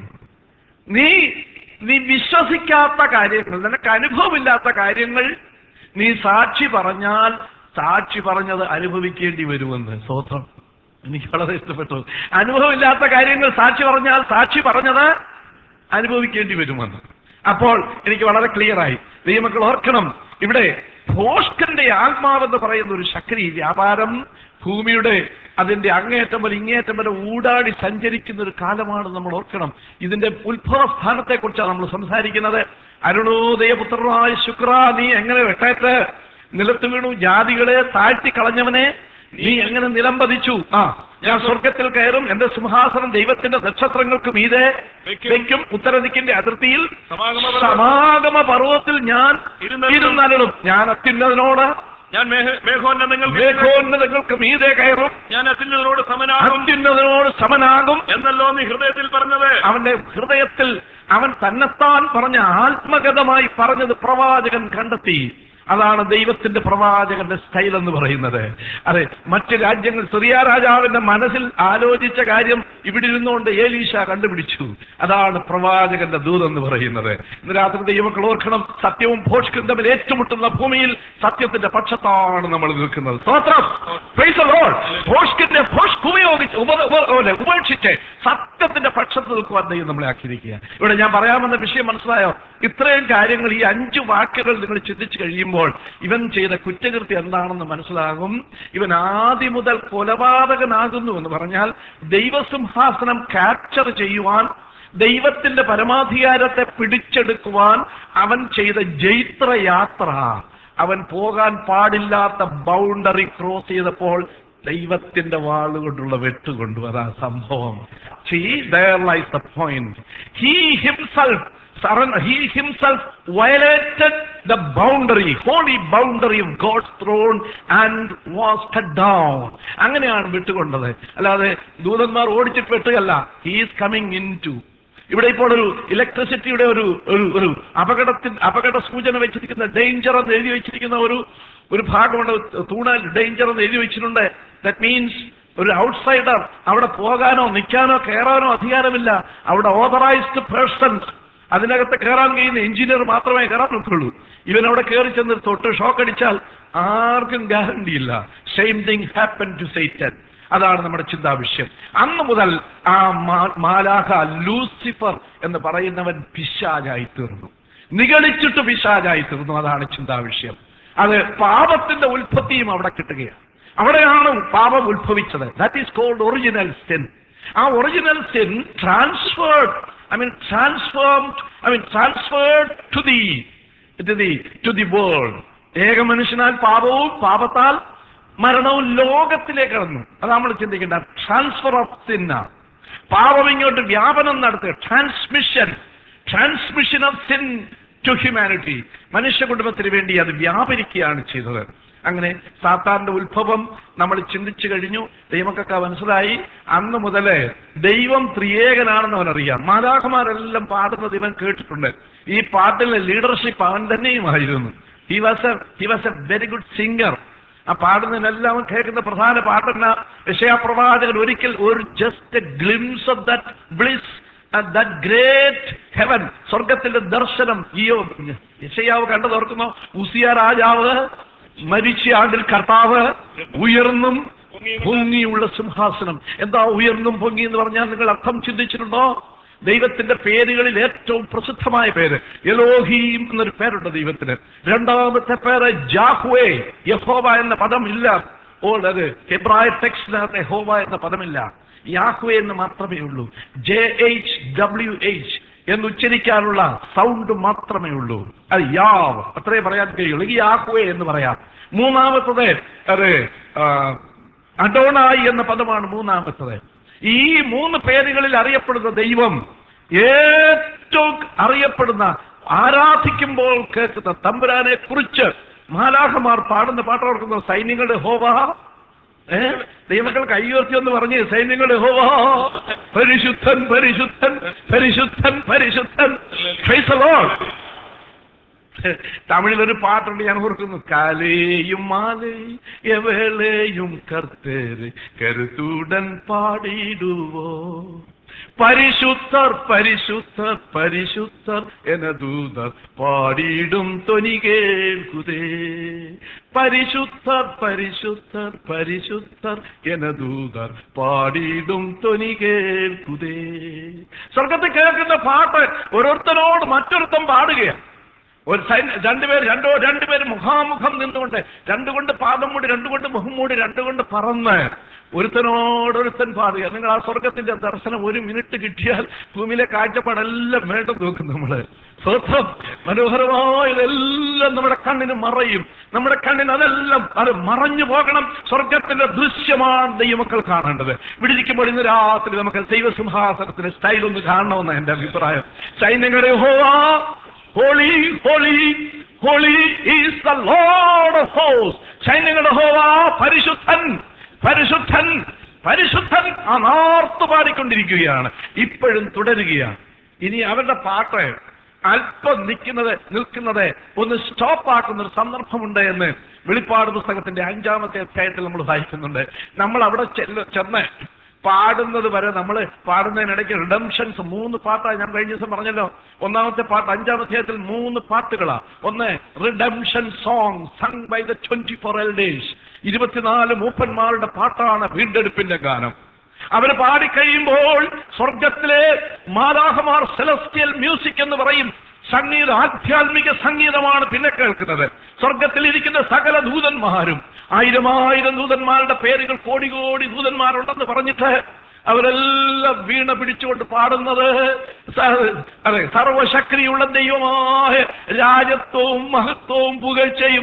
നീ നീ വിശ്വസിക്കാത്ത കാര്യങ്ങൾ നിനക്ക് അനുഭവമില്ലാത്ത കാര്യങ്ങൾ നീ സാക്ഷി പറഞ്ഞാൽ സാക്ഷി പറഞ്ഞത് അനുഭവിക്കേണ്ടി വരുമെന്ന് സ്വത്രം എനിക്ക് വളരെ ഇഷ്ടപ്പെട്ടു അനുഭവമില്ലാത്ത കാര്യങ്ങൾ സാക്ഷി പറഞ്ഞാൽ സാക്ഷി പറഞ്ഞത് അനുഭവിക്കേണ്ടി വരുമെന്ന് അപ്പോൾ എനിക്ക് വളരെ ക്ലിയർ ആയി ദൈവമക്കൾ ഓർക്കണം ഇവിടെ ഭോഷ്കന്റെ ആത്മാവെന്ന് പറയുന്ന ഒരു ശക്തി വ്യാപാരം ഭൂമിയുടെ അതിന്റെ അങ്ങേറ്റം വരെ ഇങ്ങേറ്റം വരെ ഊടാടി സഞ്ചരിക്കുന്ന ഒരു കാലമാണ് നമ്മൾ ഓർക്കണം ഇതിന്റെ ഉത്ഭവ സ്ഥാനത്തെ കുറിച്ചാണ് നമ്മൾ സംസാരിക്കുന്നത് അരുണോദയപുത്രനായ ശുക്ര നീ എങ്ങനെ വെട്ടേറ്റ് നിലത്ത് വീണു ജാതികളെ താഴ്ത്തി കളഞ്ഞവനെ നീ എങ്ങനെ നിലംപതിച്ചു ആ ഞാൻ സ്വർഗത്തിൽ കയറും എന്റെ സിംഹാസനം ദൈവത്തിന്റെ നക്ഷത്രങ്ങൾക്ക് മീതെ
വെക്കും.
വെക്കും ഉത്തരദിക്കിന്റെ അതിർത്തിയിൽ
സമാഗമ പർവ്വതം.
സമാഗമ പർവ്വത്തിൽ ഞാൻ
ഇരുന്നരുളും.
ഇരുന്നരുളും ഞാൻ അത്യുന്നതിനോട്
ഞാൻ മേഘ- മേഘോന്നതങ്ങൾ
മേഘോന്നതങ്ങൾക്ക് മീതെ കയറും
ഞാൻ അത്യുന്നതനോട് സമനാകും
അത്യുന്നതിനോട് സമനാകും
എന്നല്ലോ നീ ഹൃദയത്തിൽ പറഞ്ഞത്
അവന്റെ ഹൃദയത്തിൽ അവൻ തന്നെത്താൻ പറഞ്ഞ ആത്മഗതമായി പറഞ്ഞത് പ്രവാചകൻ കണ്ടെത്തി അതാണ് ദൈവത്തിന്റെ പ്രവാചകന്റെ സ്റ്റൈൽ എന്ന് പറയുന്നത് അതെ മറ്റ് രാജ്യങ്ങൾ സിറിയ രാജാവിന്റെ മനസ്സിൽ ആലോചിച്ച കാര്യം ഇവിടെ ഇരുന്നുകൊണ്ട് ഏലീഷ കണ്ടുപിടിച്ചു അതാണ് പ്രവാചകന്റെ ദൂതെന്ന് പറയുന്നത് ഇന്ന് രാത്രി ദൈവമക്കൾ ഓർക്കണം സത്യവും ഭോഷ്കും തമ്മിൽ ഏറ്റുമുട്ടുന്ന ഭൂമിയിൽ സത്യത്തിന്റെ പക്ഷത്താണ് നമ്മൾ നിൽക്കുന്നത് സ്തോത്രം Praise the Lord. ഭോഷ്കിന്റെ ഭോഷ്ക് ഉപയോഗിച്ച് ഉപ ഉപ- അല്ലെ, ഉപേക്ഷിച്ച് സത്യത്തിന്റെ പക്ഷത്ത് നിൽക്കുവാൻ ദൈവം നമ്മളെ ആക്കിയിരിക്കുക ഇവിടെ ഞാൻ പറയാമെന്ന വിഷയം മനസ്സിലായോ ഇത്രയും കാര്യങ്ങൾ ഈ അഞ്ചു വാക്കുകൾ നിങ്ങൾ ചിന്തിച്ചു കഴിയുമ്പോൾ ഇവൻ ചെയ്ത കുറ്റകൃത്യം എന്താണെന്ന് മനസ്സിലാകും ഇവൻ ആദ്യം മുതൽ കൊലപാതകനാകുന്നു എന്ന് പറഞ്ഞാൽ ദൈവസിംഹാസനം ക്യാപ്ചർ ചെയ്യുവാൻ ദൈവത്തിന്റെ പരമാധികാരത്തെ പിടിച്ചെടുക്കുവാൻ അവൻ ചെയ്ത ജൈത്ര യാത്ര അവൻ പോകാൻ പാടില്ലാത്ത ബൗണ്ടറി ക്രോസ് ചെയ്തപ്പോൾ ദൈവത്തിന്റെ വാളുകൊണ്ടുള്ള വെട്ടുകൊണ്ടു അതാ സംഭവം See, there lies the point. He himself surrender, he himself violated the boundary, holy boundary of God's throne and was cut down. അങ്ങനെയാണ് വിട്ടുകൊണ്ടത് അല്ലാതെ ദൂതന്മാർ ഓടിച്ചിട്ട് വെട്ടുകല്ല he is coming into ഇവിടെ ഇപ്പോൾ ഒരു ഇലക്ട്രിസിറ്റിയുടെ ഒരു ഒരു ഒരു അപകടത്തിൽ അപകട സൂചന വെച്ചിരിക്കുന്ന ഡേഞ്ചർ എന്ന് എഴുതി വെച്ചിരിക്കുന്ന ഒരു ഒരു ഭാഗമുണ്ട് തൂണാൽ ഡേഞ്ചർ എന്ന് എഴുതി വെച്ചിട്ടുണ്ട് ദാറ്റ് മീൻസ് ഒരു ഔട്ട്സൈഡർ അവിടെ പോകാനോ നിൽക്കാനോ കയറാനോ അധികാരമില്ല അവിടെ ഓതറൈസ്ഡ് പേഴ്സൺസ് അതിനകത്ത് കയറാൻ കഴിയുന്ന എഞ്ചിനീയർ മാത്രമേ കയറാൻ ഒക്കുള്ളൂ ഇവൻ അവിടെ കയറി ചെന്ന് തൊട്ട് ഷോക്ക് അടിച്ചാൽ ആർക്കും ഗ്യാരണ്ടി ഇല്ല same thing happen to Satan അതാണ് നമ്മുടെ ചിന്താവിഷയം അന്ന് മുതൽ ആ മാ- മാലാഖ ലൂസിഫർ എന്ന് പറയുന്നവൻ പിശാചായി തീർന്നു നിഗളിച്ചിട്ട് പിശാചായി തീർന്നു അതാണ് ചിന്താവിഷയം അത് പാപത്തിന്റെ ഉൽപ്പത്തിയും അവിടെ കിട്ടുകയാണ് അവിടെയാണ് പാപം ഉത്ഭവിച്ചത് that is called original sin ah original sin transferred I mean transformed I mean transferred to the to the to the world ഏക മനുഷ്യനാൽ പാപവും പാപത്താൽ മരണവും ലോകത്തിലേക്ക് കടന്നു അത് നമ്മൾ ചിന്തിക്കേണ്ട ട്രാൻസ്ഫർ ഓഫ് സിന്നാണ് പാപം ഇങ്ങോട്ട് വ്യാപനം നടത്തുക transmission transmission of sin to humanity മനുഷ്യ കുടുംബത്തിന് വേണ്ടി അത് വ്യാപരിക്കുകയാണ് ചെയ്തത് അങ്ങനെ സാത്താന്റെ ഉത്ഭവം നമ്മൾ ചിന്തിച്ചു കഴിഞ്ഞു ദൈവമൊക്കെ മനസ്സിലായി അന്ന് മുതലേ ദൈവം ത്രിയേകനാണെന്ന് അവനറിയാം മാതാഹമാരെല്ലാം പാടുന്നത് ഇവൻ കേട്ടിട്ടുണ്ട് ഈ പാട്ടിലെ ലീഡർഷിപ്പ് അവൻ തന്നെയുമായിരുന്നു he was a he was a very good singer ആ പാടുന്നതിനെല്ലാം കേൾക്കുന്ന പ്രധാന പാട്ടെന്ന വിഷയപ്രവാചകൻ ഒരിക്കൽ ഒരു just glimpse of that bliss that great heaven സ്വർഗത്തിന്റെ ദർശനം ഈയോ യശയാവ് കണ്ടത് ഓർക്കുന്നോ ഉസിയ രാജാവ് മരിച്ച ആണ്ടിൽ കർത്താവ് ഉയർന്നും പൊങ്ങിയുള്ള സിംഹാസനം എന്താ ഉയർന്നും പൊങ്ങി എന്ന് പറഞ്ഞാൽ നിങ്ങൾ അർത്ഥം ചിന്തിച്ചിട്ടുണ്ടോ ദൈവത്തിന്റെ പേരുകളിൽ ഏറ്റവും പ്രസിദ്ധമായ പേര് എലോഹീം എന്നൊരു പേരുണ്ട് ദൈവത്തിന് രണ്ടാമത്തെ പേര് ജാഹ്വേ യഹോവ എന്ന പദമില്ല ഓ അത് ഹെബ്രായ ടെക്സ്റ്റിനകത്ത് യഹോവ എന്ന പദമില്ല യാഹ്വേ എന്ന് മാത്രമേ ഉള്ളൂ ജെ എച്ച് ഡബ്ല്യു എച്ച് എന്ന് ഉച്ചരിക്കാനുള്ള സൗണ്ട് മാത്രമേ ഉള്ളൂ അത് യാവ് അത്രേ പറയാൻ കഴിയുള്ളൂ ഈ യാഹ്വേ എന്ന് പറയാം മൂന്നാമത്തത് അത് ആ, അഡോണായി എന്ന പദമാണ് മൂന്നാമത്തത് ഈ മൂന്ന് പേരുകളിൽ അറിയപ്പെടുന്ന ദൈവം ഏറ്റവും അറിയപ്പെടുന്ന ആരാധിക്കുമ്പോൾ കേൾക്കുന്ന തമ്പുരാനെ കുറിച്ച് മാലാഹമാർ പാടുന്ന പാട്ട് ഓർക്കുന്ന സൈന്യങ്ങളുടെ ഹോവ ഏ ദൈവങ്ങൾ കൈയുയർത്തി എന്ന് പറഞ്ഞ് സൈന്യങ്ങളുടെ ഹോവ പരിശുദ്ധൻ പരിശുദ്ധൻ പരിശുദ്ധൻ പരിശുദ്ധൻ Praise the Lord. തമിഴിലൊരു പാട്ടുണ്ട് ഞാൻ ഓർക്കുന്നു കാലേയും മാലേ എവളെയും കർത്തേര് കരുത്തുടൻ പാടിടുവോ പരിശുദ്ധർ പരിശുദ്ധർ പരിശുദ്ധർ എന്ന ദൂതർ പാടിയിടും തൊനി കേൾക്കുതേ പരിശുദ്ധർ പരിശുദ്ധർ പരിശുദ്ധർ എന്ന ദൂതർ പാടിയിടും തൊനി കേൾക്കുതേ സ്വർഗത്തിൽ കേൾക്കുന്ന പാട്ട് ഓരോരുത്തരോട് മറ്റൊരുത്തം പാടുകയാണ് ഒരു സൈൻ രണ്ടുപേർ രണ്ടോ രണ്ടുപേർ മുഖാമുഖം നിന്നുകൊണ്ട് രണ്ടുകൊണ്ട് പാദം മൂടി രണ്ടുകൊണ്ട് മുഖം മൂടി രണ്ടുകൊണ്ട് പറന്ന് ഒരുത്തനോടൊരുത്തൻ പാടുക നിങ്ങൾ ആ സ്വർഗത്തിന്റെ ദർശനം ഒരു മിനിറ്റ് കിട്ടിയാൽ ഭൂമിയിലെ കാഴ്ചപ്പാടെല്ലാം വേണ്ട നോക്കും നമ്മള് സ്വത്വം മനോഹരമായതെല്ലാം നമ്മുടെ കണ്ണിന് മറയും നമ്മുടെ കണ്ണിന് അതെല്ലാം അത് മറഞ്ഞു പോകണം സ്വർഗത്തിന്റെ ദൃശ്യമാണ് ദൈവമക്കൾ കാണേണ്ടത് വിടിരിക്കുമ്പോൾ ഇന്ന് രാത്രി നമുക്ക് ദൈവസിംഹാസനത്തിന്റെ സ്റ്റൈൽ ഒന്ന് കാണണമെന്നാണ് എന്റെ അഭിപ്രായം സൈന്യങ്ങളുടെ ഹോവാ holy holy holy is the Lord of ഹോസ് സൈന്യങ്ങളുടെ ഹോവ പരിശുദ്ധൻ പരിശുദ്ധൻ പരിശുദ്ധൻ ആ നാർത്തു പാടിക്കൊണ്ടിരിക്കുകയാണ് ഇപ്പോഴും തുടരുകയാണ് ഇനി അവരുടെ പാട്ട് അല്പം നിൽക്കുന്നത് നിൽക്കുന്നത് ഒന്ന് സ്റ്റോപ്പ് ആക്കുന്ന ഒരു സന്ദർഭമുണ്ട് എന്ന് വെളിപ്പാട് പുസ്തകത്തിന്റെ അഞ്ചാമത്തെ അധ്യായത്തിൽ നമ്മൾ വായിക്കുന്നുണ്ട് നമ്മൾ അവിടെ ചെല്ല ചെന്ന് പാടുന്നത് വരെ നമ്മൾ പാടുന്നതിനിടയ്ക്ക് റിഡംഷൻസ് മൂന്ന് പാട്ടാണ് ഞാൻ കഴിഞ്ഞ ദിവസം പറഞ്ഞല്ലോ ഒന്നാമത്തെ പാട്ട് അഞ്ചാം അധ്യായത്തിൽ മൂന്ന് പാട്ടുകളാ ഒന്ന് redemption song sung by the twenty four elders ഇരുപത്തിനാല് മൂപ്പന്മാരുടെ പാട്ടാണ് വീണ്ടെടുപ്പിന്റെ ഗാനം അവർ പാടിക്കഴിയുമ്പോൾ സ്വർഗത്തിലെ മാലാഹമാർ സെലസ്റ്റിയൽ മ്യൂസിക് എന്ന് പറയും സംഗീത ആധ്യാത്മിക സംഗീതമാണ് പിന്നെ കേൾക്കുന്നത് സ്വർഗത്തിൽ ഇരിക്കുന്ന സകല ദൂതന്മാരും ആയിരം ആയിരം ദൂതന്മാരുടെ പേരുകൾ കോടി കോടി ദൂതന്മാരുണ്ടെന്ന് പറഞ്ഞിട്ട് അവരെല്ലാം വീണ പിടിച്ചുകൊണ്ട് പാടുന്നത് സ- അതെ സർവശക്തിയുള്ള ദൈവമായ രാജത്വവും മഹത്വവും പുകഴ്ചയും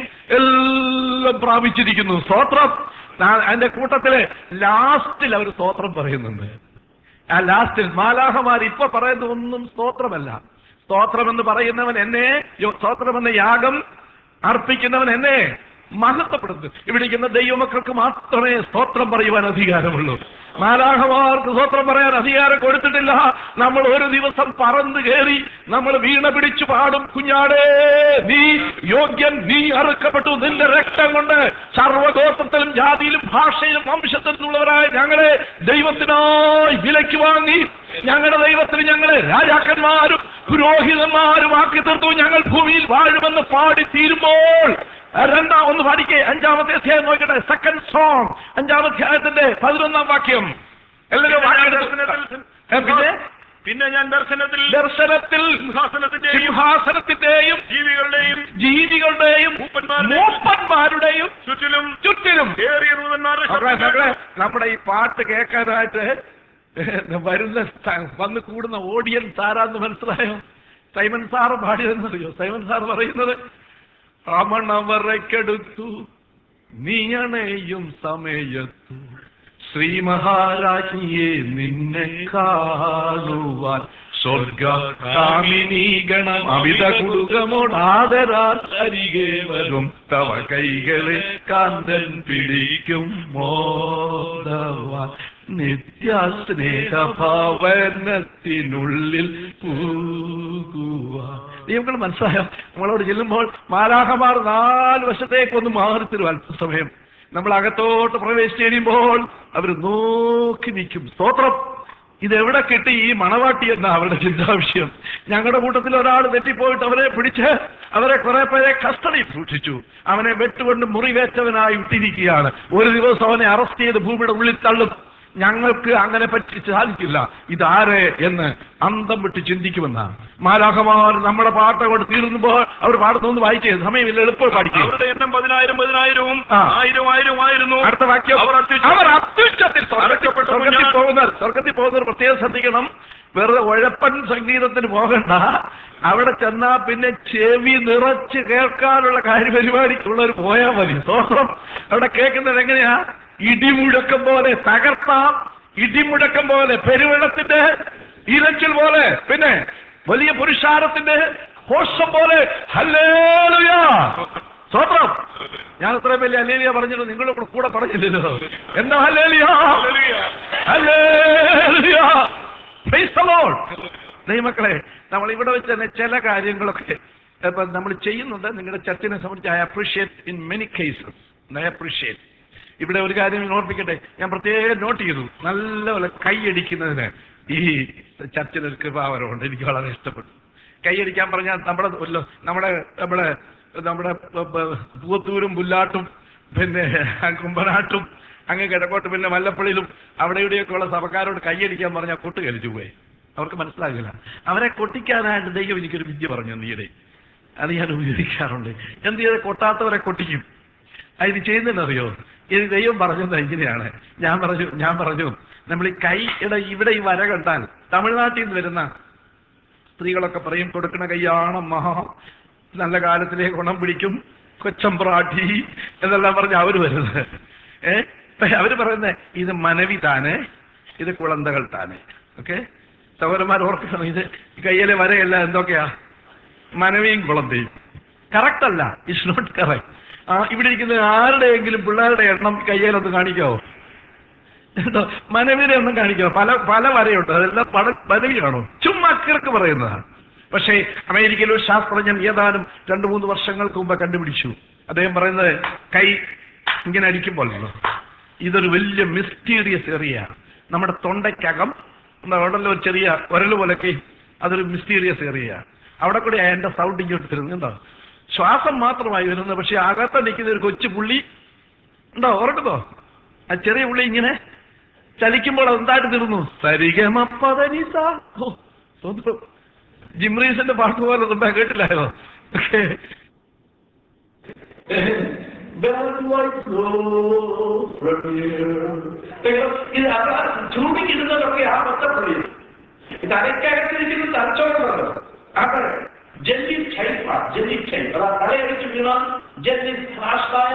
എല്ലാം പ്രാപിച്ചിരിക്കുന്നു സ്തോത്രം ഞാൻ അതിന്റെ കൂട്ടത്തില് ലാസ്റ്റിൽ അവർ സ്തോത്രം പറയുന്നുണ്ട് ആ ലാസ്റ്റിൽ മാലാഹമാർ ഇപ്പൊ പറയുന്ന ഒന്നും സ്തോത്രമല്ല സ്തോത്രം എന്ന് പറയുന്നവൻ എന്നെ യോ- സ്തോത്രം എന്ന യാഗം അർപ്പിക്കുന്നവൻ എന്നെ മഹത്വപ്പെടുത്തും ഇവിടെ ഇരിക്കുന്ന ദൈവമക്കൾക്ക് മാത്രമേ സ്തോത്രം പറയുവാൻ അധികാരമുള്ളൂ മാലാഹമാർക്ക് സ്തോത്രം പറയാൻ അധികാരം കൊടുത്തിട്ടില്ല നമ്മൾ ഒരു ദിവസം പറന്നു കയറി നമ്മൾ വീണ പിടിച്ചു പാടും കുഞ്ഞാടേ നീ യോഗ്യൻ നീ അറുക്കപ്പെട്ടു നിന്റെ രക്തം കൊണ്ട് സർവഗോത്രത്തിലും ജാതിയിലും ഭാഷയിലും വംശത്തിലും ഉള്ളവരായ ഞങ്ങളെ ദൈവത്തിനായി വിലയ്ക്ക് വാങ്ങി ഞങ്ങളുടെ ദൈവത്തിന് ഞങ്ങളെ രാജാക്കന്മാരും പുരോഹിതന്മാരും ആക്കി തീർത്തു ഞങ്ങൾ ഭൂമിയിൽ വാഴുമെന്ന് പാടി തീരുമ്പോൾ രണ്ടാം ഒന്ന് പാടിക്കേ അഞ്ചാമത്തെ അധ്യായം നോക്കട്ടെ സെക്കൻഡ് സോങ് അഞ്ചാമത്തെ അധ്യായത്തിന്റെ പതിനൊന്നാം വാക്യം എല്ലാവരും വാക്യം എടുത്ത് ഏ, പിന്നെ
പിന്നെ ഞാൻ ദർശനത്തിൽ
ദർശനത്തിൽ
സിംഹാസനത്തിന്റെയും
സിംഹാസനത്തിന്റെയും
ജീവികളുടെയും
ജീവികളുടെയും
മൂപ്പന്മാരുടെയും
മൂപ്പന്മാരുടെയും
ചുറ്റിലും
ചുറ്റിലും
ഏറിയ ദൂതന്മാരുടെ
മക്കളെ,
ശബ്ദം
മക്കളെ,
കേട്ടു.
നമ്മുടെ ഈ പാട്ട് കേൾക്കാനായിട്ട് വരുന്ന സ്ഥ- വന്ന് കൂടുന്ന ഓഡിയൻസ് ആരാന്ന് മനസ്സിലായോ സൈമൻ സാറ് പാടിയതെന്നറിയോ സൈമൻ സാർ പറയുന്നത് അമണവറയ്ക്കെടുത്തു നീയണയും സമയത്തു ശ്രീ മഹാരാജ്ഞിയെ നിന്നെ കാണുവാൻ സ്വർഗാമിനീഗണം അമിത കുടുകമോടാദരാൽ അരികെ വരും തവ കൈകളെ കാന്തൻ പിടിക്കും മോദവാൻ നിത്യസ്നേഹഭാവനത്തിനുള്ളിൽ പൂകുവാൻ നിങ്ങൾ മനസ്സിലായോ നമ്മളോട് ചെല്ലുമ്പോൾ മാലാഹമാർ നാല് വശത്തേക്കൊന്ന് മാറി തരും അല്പസമയം നമ്മൾ അകത്തോട്ട് പ്രവേശിച്ച് കഴിയുമ്പോൾ അവർ നോക്കി നിൽക്കും സ്തോത്രം ഇതെവിടെ കിട്ടി ഈ മണവാട്ടി എന്ന അവരുടെ ചിന്താവിഷയം ഞങ്ങളുടെ കൂട്ടത്തിൽ ഒരാൾ തെറ്റിപ്പോയിട്ട് അവരെ പിടിച്ച് അവരെ കുറെ പേരെ കസ്റ്റഡി സൂക്ഷിച്ചു അവനെ വെട്ടുകൊണ്ട് മുറിവേറ്റവനായി ഇട്ടിരിക്കുകയാണ് ഒരു ദിവസം അവനെ അറസ്റ്റ് ചെയ്ത് ഭൂമിയുടെ ഉള്ളിൽ തള്ളും ഞങ്ങൾക്ക് അങ്ങനെ പറ്റി സാധിക്കില്ല ഇതാരെ എന്ന് അന്തം വിട്ട് ചിന്തിക്കുമെന്നാണ് മാലാഹമാർ നമ്മുടെ പാട്ട് കൊണ്ട് തീർന്നുമ്പോൾ അവർ പാടുന്നൊന്ന് വായിക്കേ സമയമില്ല എളുപ്പം പാടിക്കുക
അവരുടെ എണ്ണം പതിനായിരം പതിനായിരവും
ആ.
ആയിരം ആയിരം ആയിരുന്നു
അടുത്ത വാക്യം
അവർ അത്യുച്ച-
അവർ അത്യുച്ചത്തിൽ സ്വർഗ്ഗത്തിൽ
അടക്കപ്പെട്ട
സ്വർഗ്ഗത്തിൽ
കുഞ്ഞാട്.
പോകുന്നവർ സ്വർഗത്തിൽ പോകുന്നവർ പ്രത്യേകം ശ്രദ്ധിക്കണം വെറുതെ ഉഴപ്പൻ സംഗീതത്തിന് പോകണ്ട അവിടെ ചെന്നാ പിന്നെ ചെവി നിറച്ച് കേൾക്കാനുള്ള കാര്യപരിപാടിക്കുള്ളവർ പോയാൽ മതി സ്വന്തം അവിടെ കേൾക്കുന്നത് എങ്ങനെയാ ഇടിമുഴക്കം പോലെ തകർത്താം ഇടിമുഴക്കം പോലെ പെരുവെള്ളത്തിന്റെ ഇരച്ചിൽ പോലെ പിന്നെ വലിയ പുരുഷാരത്തിന്റെ ഹോഷം പോലെ ഹല്ലേലൂയാ സ്വത്രം ഞാൻ ഇത്രയും വലിയ അല്ലേലിയ പറഞ്ഞിട്ട് നിങ്ങളുടെ കൂടെ കൂടെ പറഞ്ഞില്ലല്ലോ എന്താ hallelujah hallelujah Praise the Lord. ദൈവമക്കളെ നമ്മൾ ഇവിടെ വെച്ച് തന്നെ ചില കാര്യങ്ങളൊക്കെ ഇപ്പൊ നമ്മൾ ചെയ്യുന്നുണ്ട് നിങ്ങളുടെ ചർച്ചിനെ സംബന്ധിച്ച് I appreciate in many cases I appreciate ഇവിടെ ഒരു കാര്യം ഞാൻ ഓർപ്പിക്കട്ടെ ഞാൻ പ്രത്യേകം നോട്ട് ചെയ്തു നല്ലപോലെ കൈയടിക്കുന്നതിന് ഈ ചർച്ചിനൊരു കൃപാവരമുണ്ട് എനിക്ക് വളരെ ഇഷ്ടപ്പെട്ടു കൈയടിക്കാൻ പറഞ്ഞാൽ നമ്മുടെ ഒരു നമ്മുടെ നമ്മുടെ നമ്മുടെ പ- പ- പൂവത്തൂരും പുല്ലാട്ടും പിന്നെ കുമ്പനാട്ടും അങ്ങ് കിഴക്കോട്ട് പിന്നെ മല്ലപ്പള്ളിയിലും അവിടെ ഇവിടെയൊക്കെ ഉള്ള സഭക്കാരോട് കൈയടിക്കാൻ പറഞ്ഞാൽ കൊട്ട് കളിച്ചു പോയി അവർക്ക് മനസ്സിലാകില്ല അവരെ കൊട്ടിക്കാനായിട്ട് ദൈവം എനിക്കൊരു വിദ്യ പറഞ്ഞു നീടെ അത് ഞാൻ ഉപയോഗിക്കാറുണ്ട് എന്ത് ചെയ്ത് കൊട്ടാത്തവരെ കൊട്ടിക്കും അതിന് ചെയ്യുന്നതെന്നറിയോ ഇത് ദൈവം പറഞ്ഞത് ഇങ്ങനെയാണ് ഞാൻ പറഞ്ഞു ഞാൻ പറഞ്ഞു നമ്മൾ ഈ കൈയുടെ ഇവിടെ ഈ വര കണ്ടാൽ തമിഴ്നാട്ടിൽ നിന്ന് വരുന്ന സ്ത്രീകളൊക്കെ പറയും കൊടുക്കണ കൈയാണ് മഹാ നല്ല കാലത്തിലെ ഗുണം പിടിക്കും കൊച്ചമ്പ്രാട്ടി എന്നെല്ലാം പറഞ്ഞ് അവര് വരുന്നത് ഏ പക്ഷെ അവര് പറയുന്നത് ഇത് മനവി താന് ഇത് കുളന്തകൾ താന് ഓക്കെ സഹോദരന്മാർ ഓർക്കണം ഇത് ഈ കയ്യിലെ വരയല്ല എന്തൊക്കെയാ മനവിയും കുളന്തയും കറക്റ്റ് അല്ല ഇറ്റ്സ് നോട്ട് കറക്റ്റ് ആ ഇവിടെ ഇരിക്കുന്ന ആരുടെയെങ്കിലും പിള്ളേരുടെ എണ്ണം കയ്യിലൊന്ന് കാണിക്കാവോ എന്തോ മനവിനെ ഒന്നും കാണിക്കാവോ പല പല വരയുണ്ട് അതെല്ലാം പല മനവിയാണോ ചുമ്മാ കിറക്ക് പറയുന്നതാണ് പക്ഷേ അമേരിക്കയിലെ ഒരു ശാസ്ത്രജ്ഞൻ ഏതാനും രണ്ടു മൂന്ന് വർഷങ്ങൾക്ക് മുമ്പ് കണ്ടുപിടിച്ചു അദ്ദേഹം പറയുന്നത് കൈ ഇങ്ങനെ അടിക്കുമ്പോൾ ഇതൊരു വലിയ മിസ്റ്റീരിയസ് ഏറിയ നമ്മുടെ തൊണ്ടയ്ക്കകം എന്താ ഉണ്ടല്ലോ ഒരു ചെറിയ ഉരൽ പോലൊക്കെ അതൊരു മിസ്റ്റീരിയസ് ഏറിയ അവിടെ കൂടെ എന്റെ സൗണ്ട് ഇങ്ങോട്ട് തരുന്നുണ്ടോ ശ്വാസം മാത്രമായി വരുന്നത് പക്ഷെ അകത്ത് നിൽക്കുന്ന ഒരു കൊച്ചു പുള്ളി ഉണ്ടോ ഓർക്കുന്നോ ആ ചെറിയ പുള്ളി ഇങ്ങനെ ചലിക്കുമ്പോൾ എന്തായിട്ട് തീർന്നു സരിഗമപ്പതനിസ ഓ സ്വന്തം ജിംറീസിന്റെ പാട്ട് പോലെ ഒന്നും കേട്ടില്ലായോ ഓക്കെ ചൂടിക്കിടുന്നതൊക്കെ ആ പച്ചപ്പള്ളി തലക്കകത്തിരിക്കുന്ന തലച്ചോറുണ്ടല്ലോ അത് ജെല്ലി ടൈപ്പാ ജെല്ലി ടൈപ്പ് അതാ തലയടിച്ച് വീണ ജെല്ലി ഫ്ലാഷായ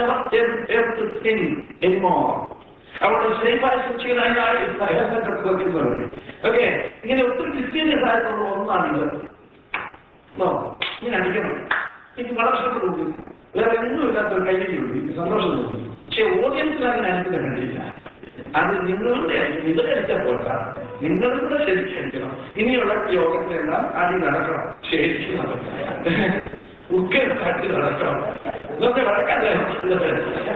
അവിടെ സേഫായി സൂക്ഷിക്കാനായി ഓക്കെ ഇങ്ങനെ ഒത്തിരി മിസ്റ്റീരിയസ് ആയിട്ടുള്ള ഒന്നാണിത് നോ, ഇങ്ങനെ അടിക്കണം എനിക്ക് വളരെ ഇഷ്ടപ്പെട്ടു
വേറെ ഒന്നുമില്ലാത്ത കയ്യിലുള്ളൂ എനിക്ക് സന്തോഷം തോന്നി പക്ഷെ ഓഡിയൻസിലാണ് ഞാനിത് കണ്ടില്ല അത് നിങ്ങളുടെ ഇത് കഴിച്ചാൽ പോട്ടാ നിങ്ങളും കൂടെ ശരിക്കും കഴിക്കണം ഇനിയുള്ള യോഗത്തിലെല്ലാം അടി നടക്കണം ശരിക്കും നടക്കണം ഉക്കെ കാട്ടി നടക്കണം ഇതൊക്കെ നടക്കാൻ